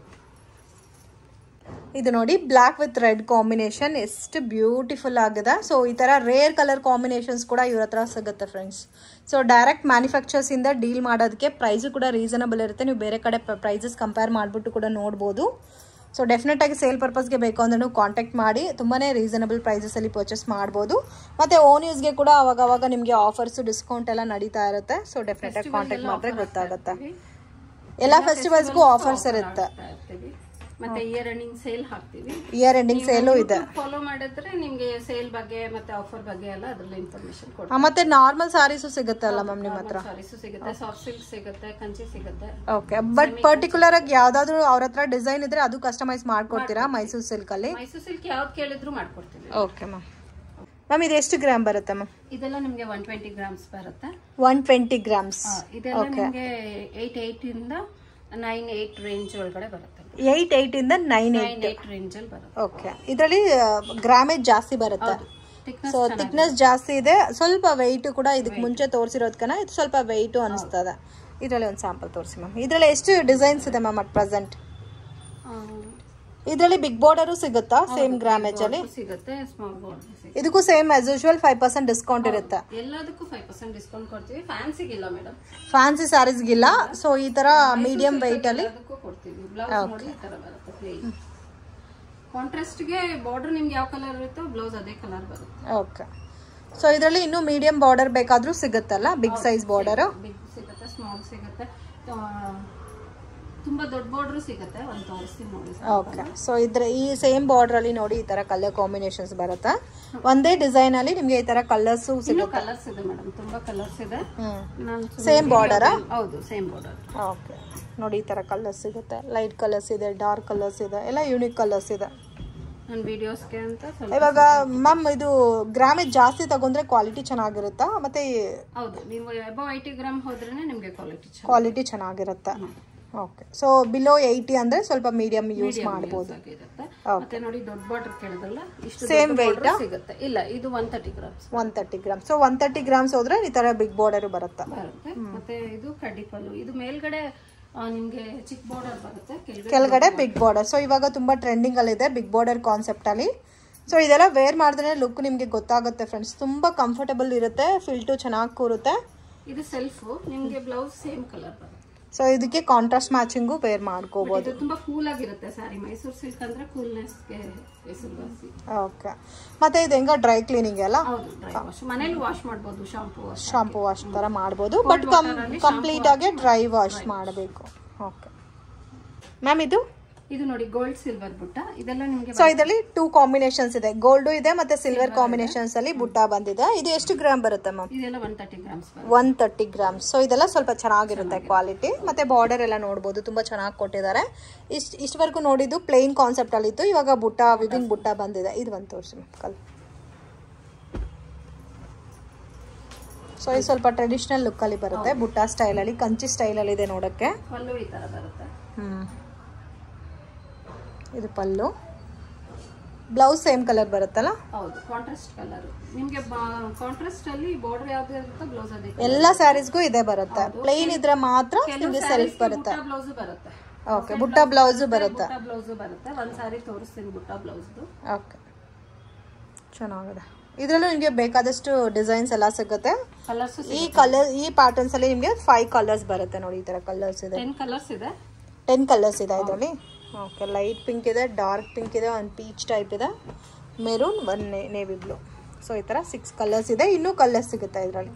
ಇದು ನೋಡಿ ಬ್ಲ್ಯಾಕ್ ವಿತ್ ರೆಡ್ ಕಾಂಬಿನೇಷನ್ ಎಷ್ಟು ಬ್ಯೂಟಿಫುಲ್ ಆಗಿದೆ ಸೊ ಈ ಥರ ರೇರ್ ಕಲರ್ ಕಾಂಬಿನೇಷನ್ಸ್ ಕೂಡ ಇವ್ರ ಹತ್ರ ಸಿಗುತ್ತೆ ಫ್ರೆಂಡ್ಸ್ ಸೊ ಡೈರೆಕ್ಟ್ ಮ್ಯಾನುಫ್ಯಾಕ್ಚರ್ಸಿಂದ ಡೀಲ್ ಮಾಡೋದಕ್ಕೆ ಪ್ರೈಸು ಕೂಡ ರೀಸನಬಲ್ ಇರುತ್ತೆ ನೀವು ಬೇರೆ ಕಡೆ ಪ್ರೈಸಸ್ ಕಂಪೇರ್ ಮಾಡಿಬಿಟ್ಟು ಕೂಡ ನೋಡ್ಬೋದು ಸೊ ಡೆಫಿನೆಟಾಗಿ ಸೇಲ್ ಪರ್ಪಸ್ಗೆ ಬೇಕು ಅಂದ್ರೆ ಕಾಂಟ್ಯಾಕ್ಟ್ ಮಾಡಿ ತುಂಬಾ ರೀಸನಬಲ್ ಪ್ರೈಸಸಲ್ಲಿ ಪರ್ಚೇಸ್ ಮಾಡ್ಬೋದು ಮತ್ತು ಓನ್ ಯೂಸ್ಗೆ ಕೂಡ ಅವಾಗ ಅವಾಗ ನಿಮಗೆ ಆಫರ್ಸು ಡಿಸ್ಕೌಂಟ್ ಎಲ್ಲ ನಡೀತಾ ಇರುತ್ತೆ ಸೊ ಡೆಫಿನೆಟಾಗಿ ಕಾಂಟ್ಯಾಕ್ಟ್ ಮಾಡಿದ್ರೆ ಗೊತ್ತಾಗುತ್ತೆ ಎಲ್ಲ ಫೆಸ್ಟಿವಲ್ಸ್ಗೂ ಆಫರ್ಸ್ ಇರುತ್ತೆ ಹಾಕ್ತಾ ಇರ್ತೀವಿ ಮತ್ತೆ ಇಯರ್ ಎಂಡಿಂಗ್ ಸೇಲ್ ಹಾಕ್ತೀವಿ ಇಯರ್ ಎಂಡಿಂಗ್ ಸೇಲು ಇದೆ ಫಾಲೋ ಮಾಡಿದ್ರೆ ನಿಮ್ಗೆ ಸೇಲ್ ಬಗ್ಗೆ ಮತ್ತೆ ಆಫರ್ ಬಗ್ಗೆ ಎಲ್ಲ ಅದ್ರಲ್ಲಿ ಇನ್ಫಾರ್ಮೇಶನ್ ಆ, ಕೊಡ್ತೀವಿ ಮತ್ತೆ ನಾರ್ಮಲ್ ಸಾರೀಸು ಸಿಗುತ್ತೆ ಅಲ್ಲ ಮ್ಯಾಮ್ ನಿಮ್ಮ ಹತ್ರ ಸಾರೀಸು ಸಿಗುತ್ತೆ ಸಾಫ್ಟ್ ಸಿಲ್ಕ್ ಸಿಗುತ್ತೆ ಕಂಚಿ ಸಿಗುತ್ತೆ ಓಕೆ ಬಟ್ ಪರ್ಟಿಕ್ಯುಲರ್ ಆಗಿ ಯಾವ್ದಾದ್ರು ಅವ್ರ ಹತ್ರ ಡಿಸೈನ್ ಇದ್ರೆ ಅದು ಕಸ್ಟಮೈಸ್ ಮಾಡ್ಕೊಡ್ತೀರಾ ಮೈಸೂರು ಸಿಲ್ಕ್ ಅಲ್ಲಿ ಮೈಸೂರು ಸಿಲ್ಕ್ ಯಾವ್ದು ಕೇಳಿದ್ರು ಮಾಡ್ಕೊಡ್ತೀವಿ ಓಕೆ ಮ್ಯಾಮ್ ಮ್ಯಾಮ್ ಇದು ಎಷ್ಟು ಗ್ರಾಮ್ ಬರುತ್ತೆ ಮ್ಯಾಮ್ ಇದೆಲ್ಲ ನಿಮ್ಗೆ ಒನ್ ಟ್ವೆಂಟಿ ಗ್ರಾಮ್ಸ್ ಬರುತ್ತೆ ಒನ್ ಟ್ವೆಂಟಿ ಗ್ರಾಮ್ಸ್ ಆ, ಇದೆಲ್ಲ ನಿಮ್ಗೆ ಏಯ್ಟ್ ಏಯ್ಟ್ ಇಂದ ನೈನ್ ಏಯ್ಟ್ ರೇಂಜ್ ಒಳಗಡೆ ಬರುತ್ತೆ ಏಯ್ಟ್ ಏಯ್ಟಿಂದ ನೈನ್ ಏಯ್ಟ್ ನೈನ್ ಏಯ್ಟ್ ರೇಂಜಲ್ಲಿ ಬರುತ್ತೆ ಓಕೆ ಇದರಲ್ಲಿ ಗ್ರಾಮೇಜ್ ಜಾಸ್ತಿ ಬರುತ್ತೆ thickness ಸೊ ಥಿಕ್ನೆಸ್ ಜಾಸ್ತಿ ಇದೆ ಸ್ವಲ್ಪ ವೆಯ್ಟ್ ಕೂಡ ಇದಕ್ಕೆ ಮುಂಚೆ ತೋರಿಸಿರೋದ್ಕನ ಇದು ಸ್ವಲ್ಪ ವೆಯ್ಟು ಅನಿಸ್ತದೆ ಇದರಲ್ಲಿ ಒಂದು ಸ್ಯಾಂಪಲ್ ತೋರಿಸಿ ಮ್ಯಾಮ್ ಇದರಲ್ಲಿ ಎಷ್ಟು ಡಿಸೈನ್ಸ್ ಇದೆ ಮ್ಯಾಮ್ ಅಟ್ ಪ್ರೆಸೆಂಟ್ ಇದರಲ್ಲಿ ಬಿಗ್ ಬಾರ್ಡರು ಸಿಗುತ್ತಾ ಸೇಮ್ ಗ್ರಾಮೇಜ್ ಅಲ್ಲಿ ಸಿಗುತ್ತೆ ಸ್ಮಾಲ್ ಬಾರ್ಡರ್ ಸಿಗುತ್ತೆ ಇದಕ್ಕೂ same as usual five percent discount ಇರುತ್ತೆ ಎಲ್ಲದಕ್ಕೂ ಫೈವ್ ಪರ್ಸೆಂಟ್ ಡಿಸ್ಕೌಂಟ್ ಕೊಡ್ತೀವಿ ಫ್ಯಾನ್ಸಿಗಿಲ್ಲ ಮೇಡಮ್ ಫ್ಯಾನ್ಸಿ ಸ್ಯಾರೀಸ್ಗಿಲ್ಲ ಸೊ ಈ ತರ ಮೀಡಿಯಂ ವೆಯ್ಟ್ ಅಲ್ಲಿ ಅದಕ್ಕೂ ಕೊಡ್ತೀವಿ ಬ್ಲೌಸ್ ನೋಡಿ ಈ ತರ ಬರುತ್ತೆ ಪ್ಲೇನ್ ಕಾಂಟ್ರಾಸ್ಟ್ಗೆ ಬಾರ್ಡರ್ ನಿಮ್ಗೆ ಯಾವ ಕಲರ್ ಇರುತ್ತೋ ಬ್ಲೌಸ್ ಅದೇ ಕಲರ್ ಬರುತ್ತೆ ಓಕೆ ಸೊ ಇದರಲ್ಲಿ ಇನ್ನೂ ಮೀಡಿಯಂ ಬಾರ್ಡರ್ ಬೇಕಾದ್ರೂ ಸಿಗುತ್ತಲ್ಲ ಬಿಗ್ ಸೈಜ್ ಬಾರ್ಡರ್ ಬಿಗ್ ಸಿಗುತ್ತೆ ಸ್ಮಾಲ್ ಸಿಗುತ್ತೆ ಆ, ತುಂಬಾ ದೊಡ್ಡ ಬಾರ್ಡರ್ ಸಿಗುತ್ತೆ ಒಂದು ತೋರಿಸ್ತೀನಿ ನೋಡಿ ಓಕೆ ಸೊ ಇದ್ರ ಈ ಸೇಮ್ ಬಾರ್ಡರ್ ಅಲ್ಲಿ ನೋಡಿ ಈ ತರ ಕಲರ್ ಕಾಂಬಿನೇಷನ್ಸ್ ಬರುತ್ತೆ ಒಂದೇ ಡಿಸೈನ್ ಅಲ್ಲಿ ನಿಮ್ಗೆ ಈ ತರ ಕಲರ್ಸ್ ಇನ್ನೂ ಸಿಗುತ್ತೆ ಕಲರ್ಸ್ ಇದೆ ಮೇಡಮ್ ತುಂಬಾ ಕಲರ್ಸ್ ಇದೆ ಹ್ಮ್ ನಾನು ಸೇಮ್ ಬಾರ್ಡರಾ ಹೌದು ಸೇಮ್ ಬಾರ್ಡರ್ ಓಕೆ ನೋಡಿ ಈ ತರ ಕಲರ್ಸ್ ಸಿಗುತ್ತೆ ಲೈಟ್ ಕಲರ್ಸ್ ಇದೆ ಡಾರ್ಕ್ ಕಲರ್ಸ್ ಇದೆ ಎಲ್ಲ ಯೂನಿಕ್ ಕಲರ್ಸ್ ಇದೆ ನನ್ನ ವಿಡಿಯೋಸ್ಗೆ ಅಂತ ಸ್ವಲ್ಪ ಇವಾಗ ಮ್ಯಾಮ್ ಇದು ಗ್ರಾಮೇಜ್ ಜಾಸ್ತಿ ತಗೊಂಡ್ರೆ ಕ್ವಾಲಿಟಿ ಚೆನ್ನಾಗಿರುತ್ತಾ ಮತ್ತೆ ಹೌದು ನೀವು ಅಬೌವ್ ಐಟಿ ಗ್ರಾಮ್ ಹೋದ್ರೇನೆ ನಿಮ್ಗೆ ಕ್ವಾಲಿಟಿ ಚೆನ್ನಾಗಿ ಕ್ವಾಲಿಟಿ ಚೆನ್ನಾಗಿರುತ್ತೆ ಓಕೆ ಸೊ ಬಿಲೋ ಏಯ್ಟಿ ಅಂದ್ರೆ ಸ್ವಲ್ಪ ಮೀಡಿಯಂ ಯೂಸ್ ಮಾಡ್ಬೋದು ಇರುತ್ತೆ ಮತ್ತೆ ನೋಡಿ ದೊಡ್ಡ ಬಾರ್ಡರ್ ಕೇಳಿದ್ರಲ್ಲ ಇಷ್ಟು Same ದೊಡ್ಡ weight border ಸಿಗುತ್ತೆ ಇಲ್ಲ ಇದು one thirty grams one thirty grams so one thirty grams ಹೋದ್ರೆ ಈ ತರ ಬಿಗ್ ಬಾರ್ಡರ್ ಬರುತ್ತೆ ಬರುತ್ತೆ ಮತ್ತೆ ಇದು ಕಡ್ಡಿ ಪಲ್ಲು ಇದು ಮೇಲ್ಗಡೆ ಆ, ನಿಮ್ಗೆ ಚಿಕ್ಕ ಬಾರ್ಡರ್ ಬರುತ್ತೆ ಕೆಳಗಡೆ ಕೆಳಗಡೆ ಬಿಗ್ ಬಾರ್ಡರ್ ಸೊ ಇವಾಗ ತುಂಬಾ ಟ್ರೆಂಡಿಂಗ್ ಅಲ್ಲಿ ಇದೆ ಬಿಗ್ ಬಾರ್ಡರ್ ಕಾನ್ಸೆಪ್ಟ್ ಅಲ್ಲಿ ಸೊ ಇದೆಲ್ಲ ವೇರ್ ಮಾಡಿದ್ರೆ ಲುಕ್ ನಿಮಗೆ ಗೊತ್ತಾಗುತ್ತೆ ಫ್ರೆಂಡ್ಸ್ ತುಂಬಾ ಕಂಫರ್ಟಬಲ್ ಇರುತ್ತೆ ಫಿಲ್ಟು ಚೆನ್ನಾಗಿ ಕೂರುತ್ತೆ ಇದು ಸೆಲ್ಫ್ ನಿಮ್ಗೆ ಬ್ಲೌಸ್ ಸೇಮ್ ಕಲರ್ ಬರುತ್ತೆ ಸೊ ಇದಕ್ಕೆ ಕಾಂಟ್ರಾಸ್ಟ್ ಮ್ಯಾಚಿಂಗು ವೇರ್ ಮಾಡ್ಕೋಬಹುದು ಇದು ತುಂಬಾ ಕೂಲ್ ಆಗಿರುತ್ತೆ ಸ್ಯಾರಿ ಮೈಸೂರು ಸಿಲ್ಕ್ ಅಂದ್ರೆ ಕೂಲ್ನೆಸ್ಗೆ ಹೆಸರುವಾಸಿ ಓಕೆ ಮತ್ತೆ ಇದು ಹೆಂಗ ಡ್ರೈ ಕ್ಲೀನಿಂಗ್ ಎಲ್ಲ ಹೌದು ಡ್ರೈ ವಾಶ್ ಮನೇಲಿ ವಾಶ್ ಮಾಡ್ಬೋದು ಶಾಂಪೂ ವಾಶ್ ಶಾಂಪೂ ವಾಶ್ ತರ ಮಾಡ್ಬೋದು ಬಟ್ ಕಂಪ್ಲೀಟ್ ಆಗಿ ಡ್ರೈ ವಾಶ್ ಮಾಡಬೇಕು ಓಕೆ ಮ್ಯಾಮ್ ಇದು ಇದು ನೋಡಿ ಗೋಲ್ಡ್ ಸಿಲ್ವರ್ ಬುಟ್ಟ ಇದೆಲ್ಲ ನಿಮ್ಗೆ ಸೊ ಇದರಲ್ಲಿ ಟೂ ಕಾಂಬಿನೇಷನ್ಸ್ ಇದೆ ಗೋಲ್ಡು ಇದೆ ಮತ್ತೆ ಸಿಲ್ವರ್ ಕಾಂಬಿನೇಷನ್ಸ್ ಅಲ್ಲಿ ಬುಟ್ಟ ಬಂದಿದೆ ಇದು ಎಷ್ಟು ಗ್ರಾಮ್ ಬರುತ್ತೆ ಮ್ಯಾಮ್ ಇದೆಲ್ಲ ಒನ್ ತರ್ಟಿ ಗ್ರಾಮ್ಸ್ ಬರುತ್ತೆ ಒನ್ ತರ್ಟಿ ಗ್ರಾಮ್ಸ್ ಸೊ ಇದೆಲ್ಲ ಸ್ವಲ್ಪ ಚೆನ್ನಾಗಿರುತ್ತೆ ಕ್ವಾಲಿಟಿ ಮತ್ತೆ ಬಾರ್ಡರ್ ಎಲ್ಲ ನೋಡ್ಬೋದು ತುಂಬಾ ಚೆನ್ನಾಗಿ ಕೊಟ್ಟಿದ್ದಾರೆ ಇಷ್ಟು ಇಷ್ಟವರೆಗೂ ನೋಡಿದ್ದು ಪ್ಲೇನ್ ಕಾನ್ಸೆಪ್ಟ್ ಅಲ್ಲಿ ಇತ್ತು ಇವಾಗ ಬುಟ್ಟ ವಿವಿಂಗ್ ಬುಟ್ಟ ಬಂದಿದೆ ಇದು ಒಂದು ತೋರಿಸಿ ಕಲ್ ಸೊ ಇದು ಸ್ವಲ್ಪ ಟ್ರೆಡಿಷನಲ್ ಲುಕ್ ಅಲ್ಲಿ ಬರುತ್ತೆ ಬುಟ್ಟ ಸ್ಟೈಲ್ ಅಲ್ಲಿ ಕಂಚಿ ಸ್ಟೈಲ್ ಅಲ್ಲಿ ಇದೆ ನೋಡಕ್ಕೆ ಪಲ್ಲು ಈ ತರ ಬರುತ್ತೆ ಹ್ಮ್ ಇದು ಪಲ್ಲು ಬ್ಲೌಸ್ ಸೇಮ್ ಕಲರ್ ಬರುತ್ತಲ್ಲ ಹೌದು ಕಾಂಟ್ರಾಸ್ಟ್ ಕಲರ್ ನಿಮ್ಗೆ ಕಾಂಟ್ರಾಸ್ಟ್ ಅಲ್ಲಿ ಬಾರ್ಡರ್ ಯಾವ್ದು ಇರುತ್ತೋ ಬ್ಲೌಸ್ ಅದೇ ಎಲ್ಲ ಸ್ಯಾರೀಸ್ಗೂ ಇದೆ ಬರುತ್ತೆ ಪ್ಲೇನ್ ಇದ್ರೆ ಮಾತ್ರ ನಿಮಗೆ ಸೆಲ್ಫ್ ಬರುತ್ತೆ ಬ್ಲೌಸ್ ಬರುತ್ತೆ ಓಕೆ ಬುಟ್ಟ ಬ್ಲೌಸು ಬರುತ್ತೆ ಬುಟ್ಟ ಬ್ಲೌಸ್ ಬರುತ್ತೆ ಒಂದ್ ಸಾರಿ ತೋರಿಸ್ತೀನಿ ಬುಟ್ಟ ಬ್ಲೌಸ್ದು ಓಕೆ ಚೆನ್ನಾಗಿದೆ ಇದರಲ್ಲೂ ನಿಮಗೆ ಬೇಕಾದಷ್ಟು ಡಿಸೈನ್ಸ್ ಎಲ್ಲ ಸಿಗುತ್ತೆ ಕಲರ್ಸ್ ಈ ಕಲರ್ ಈ ಪ್ಯಾಟರ್ನ್ಸ್ ಅಲ್ಲಿ ನಿಮಗೆ ಫೈವ್ ಕಲರ್ಸ್ ಬರುತ್ತೆ ನೋಡಿ ಈ ತರ ಕಲರ್ಸ್ ಇದೆ ಟೆನ್ ಕಲರ್ಸ್ ಇದೆ ಟೆನ್ ಕಲರ್ಸ್ ಇದೆ ಇದರಲ್ಲಿ ಓಕೆ ಲೈಟ್ ಪಿಂಕ್ ಇದೆ ಡಾರ್ಕ್ ಪಿಂಕ್ ಇದೆ ಒಂದು ಪೀಚ್ ಟೈಪ್ ಇದೆ maroon one navy blue so ಈ ಥರ ಸಿಕ್ಸ್ ಕಲರ್ಸ್ ಇದೆ ಇನ್ನೂ ಕಲರ್ಸ್ ಸಿಗುತ್ತೆ ಇದರಲ್ಲಿ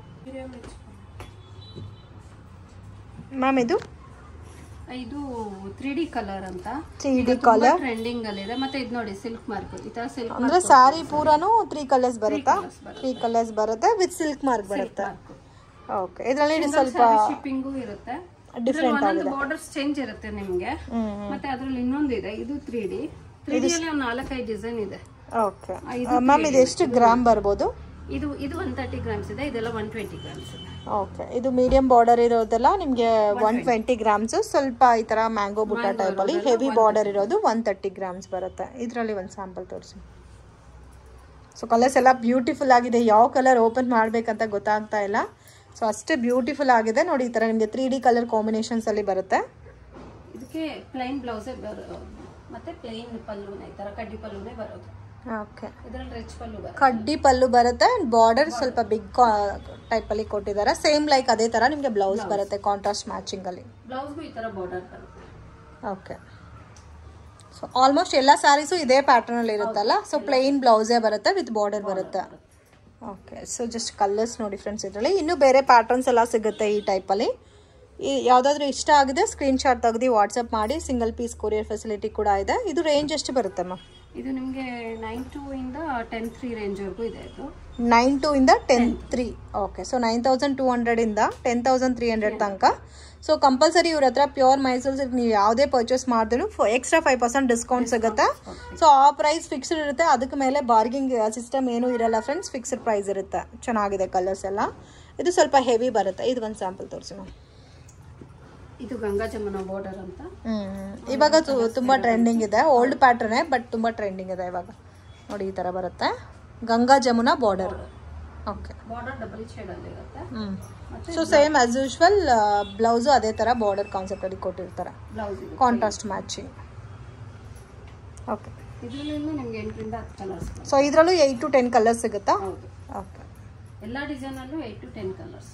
ಮ್ಯಾಮ್ ಇದು ಇದು ತ್ರೀ ಡಿ ಕಲರ್ ಅಂತ ತ್ರೀ ಡಿ ಕಲರ್ ಟ್ರೆಂಡಿಂಗ್ ಅಲ್ಲಿ ಇದೆ ಮತ್ತೆ ಇದು ನೋಡಿ ಸಿಲ್ಕ್ ಮಾರ್ಕ್ ಈ ತರ ಸಿಲ್ಕ್ ಅಂದ್ರೆ ಸ್ಯಾರಿ ಪೂರಾನು ತ್ರೀ ಕಲರ್ಸ್ ಬರುತ್ತಾ ತ್ರೀ ಕಲರ್ಸ್ ಬರುತ್ತೆ ವಿತ್ ಸಿಲ್ಕ್ ಮಾರ್ಕ್ ಬರುತ್ತೆ ಓಕೆ ಇದರಲ್ಲಿ ಸ್ವಲ್ಪ ಶಿಪ್ಪಿಂಗು ಇರುತ್ತೆ ಡಿಫ್ರೆಂಟ್ ಒಂದೊಂದು ಬಾರ್ಡರ್ಸ್ ಚೇಂಜ್ ಇರುತ್ತೆ ನಿಮ್ಗೆ ಮತ್ತೆ ಅದ್ರಲ್ಲಿ ಇನ್ನೊಂದು ಇದೆ ಇದು ತ್ರೀ ಡಿ ತ್ರೀ ಡಿ ಅಲ್ಲಿ ಒಂದು ನಾಲ್ಕೈದು ಡಿಸೈನ್ ಇದೆ ಓಕೆ ಮ್ಯಾಮ್ ಇದು ಎಷ್ಟು ಗ್ರಾಮ್ ಬರ್ಬೋದು ಇದು ಇದು ಒನ್ ತರ್ಟಿ ಗ್ರಾಮ್ಸ್ ಇದೆ ಇದೆಲ್ಲ ಒನ್ ಟ್ವೆಂಟಿ ಗ್ರಾಮ್ಸ್ ಇದೆ ಓಕೆ ಇದು ಮೀಡಿಯಂ ಬಾರ್ಡರ್ ಇರೋದೆಲ್ಲ ನಿಮಗೆ ಒನ್ ಟ್ವೆಂಟಿ ಗ್ರಾಮ್ಸ್ ಸ್ವಲ್ಪ ಈ ಥರ ಮ್ಯಾಂಗೋ ಬುಟ್ಟ ಟೈಪಲ್ಲಿ ಹೆವಿ ಬಾರ್ಡರ್ ಇರೋದು ಒನ್ ತರ್ಟಿ ಗ್ರಾಮ್ಸ್ ಬರುತ್ತೆ ಇದರಲ್ಲಿ ಒಂದು ಸ್ಯಾಂಪಲ್ ತೋರಿಸಿ ಸೊ ಕಲರ್ಸ್ ಎಲ್ಲ ಬ್ಯೂಟಿಫುಲ್ ಆಗಿದೆ ಯಾವ ಕಲರ್ ಓಪನ್ ಮಾಡಬೇಕಂತ ಗೊತ್ತಾಗ್ತಾ ಇಲ್ಲ ಸೊ ಅಷ್ಟೇ ಬ್ಯೂಟಿಫುಲ್ ಆಗಿದೆ ನೋಡಿ ಈ ಥರ ನಿಮಗೆ ತ್ರೀ ಡಿ ಕಲರ್ ಕಾಂಬಿನೇಷನ್ಸಲ್ಲಿ ಬರುತ್ತೆ ಇದಕ್ಕೆ ಪ್ಲೈನ್ ಬ್ಲೌಸೇ ಬರೋದು ಮತ್ತೆ ಪ್ಲೈನ್ ಪಲ್ಲುನೇ ಈ ತರ ಕಡ್ಡಿ ಪಲ್ಲುನೇ ಬರೋದು ಓಕೆ ಇದ್ರಲ್ಲಿ ರಿಚ್ ಪಲ್ಲು ಬರುತ್ತೆ ಕಡ್ಡಿ ಪಲ್ಲು ಬರುತ್ತೆ ಬಾರ್ಡರ್ ಸ್ವಲ್ಪ ಬಿಗ್ ಟೈಪಲ್ಲಿ ಕೊಟ್ಟಿದ್ದಾರೆ ಸೇಮ್ ಲೈಕ್ ಅದೇ ಥರ ನಿಮಗೆ ಬ್ಲೌಸ್ ಬರುತ್ತೆ ಕಾಂಟ್ರಾಸ್ಟ್ ಮ್ಯಾಚಿಂಗಲ್ಲಿ ಬ್ಲೌಸ್ಗೂ ಈ ತರ ಬಾರ್ಡರ್ ಬರುತ್ತೆ ಓಕೆ ಸೊ ಆಲ್ಮೋಸ್ಟ್ ಎಲ್ಲ ಸ್ಯಾರೀಸು ಇದೇ ಪ್ಯಾಟರ್ನಲ್ಲಿ ಇರುತ್ತಲ್ಲ ಸೊ ಪ್ಲೈನ್ ಬ್ಲೌಸೇ ಬರುತ್ತೆ ವಿತ್ ಬಾರ್ಡರ್ ಬರುತ್ತೆ ಓಕೆ ಸೊ ಜಸ್ಟ್ ಕಲರ್ಸ್ ನೋಡಿ ಫ್ರೆಂಡ್ಸ್ ಇದರಲ್ಲಿ ಇನ್ನೂ ಬೇರೆ ಪ್ಯಾಟರ್ನ್ಸ್ ಎಲ್ಲ ಸಿಗುತ್ತೆ ಈ ಟೈಪಲ್ಲಿ ಈ ಯಾವುದಾದ್ರೂ ಇಷ್ಟ ಆಗಿದೆ ಸ್ಕ್ರೀನ್ಶಾಟ್ ತೆಗೆದು ವಾಟ್ಸಪ್ ಮಾಡಿ ಸಿಂಗಲ್ ಪೀಸ್ ಕೊರಿಯರ್ ಫೆಸಿಲಿಟಿ ಕೂಡ ಇದೆ ಇದು ರೇಂಜ್ ಎಷ್ಟು ಬರುತ್ತೆ ಮ್ಯಾಮ್ ಇದು ನಿಮಗೆ ನೈನ್ ಟೂ ಇಂದ ಟೆನ್ ತ್ರೀ ರೇಂಜ್ ವರೆಗೂ ಇದೆ ಇದು ನೈನ್ ಟು ಇಂದ ten three okay so nine thousand two ಹಂಡ್ರೆಡಿಂದ ಟೆನ್ ತೌಸಂಡ್ ತ್ರೀ ಹಂಡ್ರೆಡ್ ತನಕ ಸೊ ಕಂಪಲ್ಸರಿ ಇವ್ರ ಹತ್ರ ಪ್ಯೂರ್ ಮೈಸೂರು ಸಿಲ್ಕ್ ನೀವು ಯಾವುದೇ ಪರ್ಚೇಸ್ ಮಾಡಿದ್ರು ಎಕ್ಸ್ಟ್ರಾ ಫೈವ್ ಪರ್ಸೆಂಟ್ ಡಿಸ್ಕೌಂಟ್ ಸಿಗುತ್ತೆ ಸೊ ಆ ಪ್ರೈಸ್ ಫಿಕ್ಸ್ಡ್ ಇರುತ್ತೆ ಅದಕ್ಕೆ ಮೇಲೆ ಬಾರ್ಗಿಂಗ್ ಸಿಸ್ಟಮ್ ಏನೂ ಇರಲ್ಲ ಫ್ರೆಂಡ್ಸ್ ಫಿಕ್ಸ್ಡ್ ಪ್ರೈಸ್ ಇರುತ್ತೆ ಚೆನ್ನಾಗಿದೆ ಕಲರ್ಸ್ ಎಲ್ಲ ಇದು ಸ್ವಲ್ಪ ಹೆವಿ ಬರುತ್ತೆ ಇದು ಒಂದು ಸ್ಯಾಂಪಲ್ ತೋರಿಸಿ ಮ್ಯಾಮ್ ಇದು ಗಂಗಾ ಜಮುನಾ ಬಾರ್ಡರ್ ಅಂತ ಹ್ಮ್ ಇವಾಗ ತು- ತುಂಬಾ ಟ್ರೆಂಡಿಂಗ್ ಇದೆ ಓಲ್ಡ್ ಪ್ಯಾಟರ್ನೇ ಬಟ್ ತುಂಬಾ ಟ್ರೆಂಡಿಂಗ್ ಇದೆ ಇವಾಗ ನೋಡಿ ಈ ತರ ಬರುತ್ತೆ Ganga Jamuna border okay border double shade ಅಲ್ಲಿ ಇರುತ್ತೆ ಹ್ಮ್ ಮತ್ತೆ so same as usual blouse ಅದೇ ತರ ಬಾರ್ಡರ್ ಕಾನ್ಸೆಪ್ಟ್ ಅಲ್ಲಿ ಕೊಟ್ಟಿರ್ತಾರೆ ಬ್ಲೌಸ್ ಇದೆ ಕಾಂಟ್ರಾಸ್ಟ್ ಮ್ಯಾಚಿಂಗ್ ಓಕೆ ಇದರಲ್ಲಿ ನಿಮ್ಗೆ ಎಂಟರಿಂದ ಹತ್ತು ಕಲರ್ಸ್ ಸೊ ಇದರಲ್ಲೂ ಏಯ್ಟ್ ಟು ಟೆನ್ ಕಲರ್ಸ್ ಸಿಗುತ್ತಾ ಹೌದು ಓಕೆ ಎಲ್ಲ ಡಿಸೈನ್ ಅಲ್ಲೂ eight to ten colours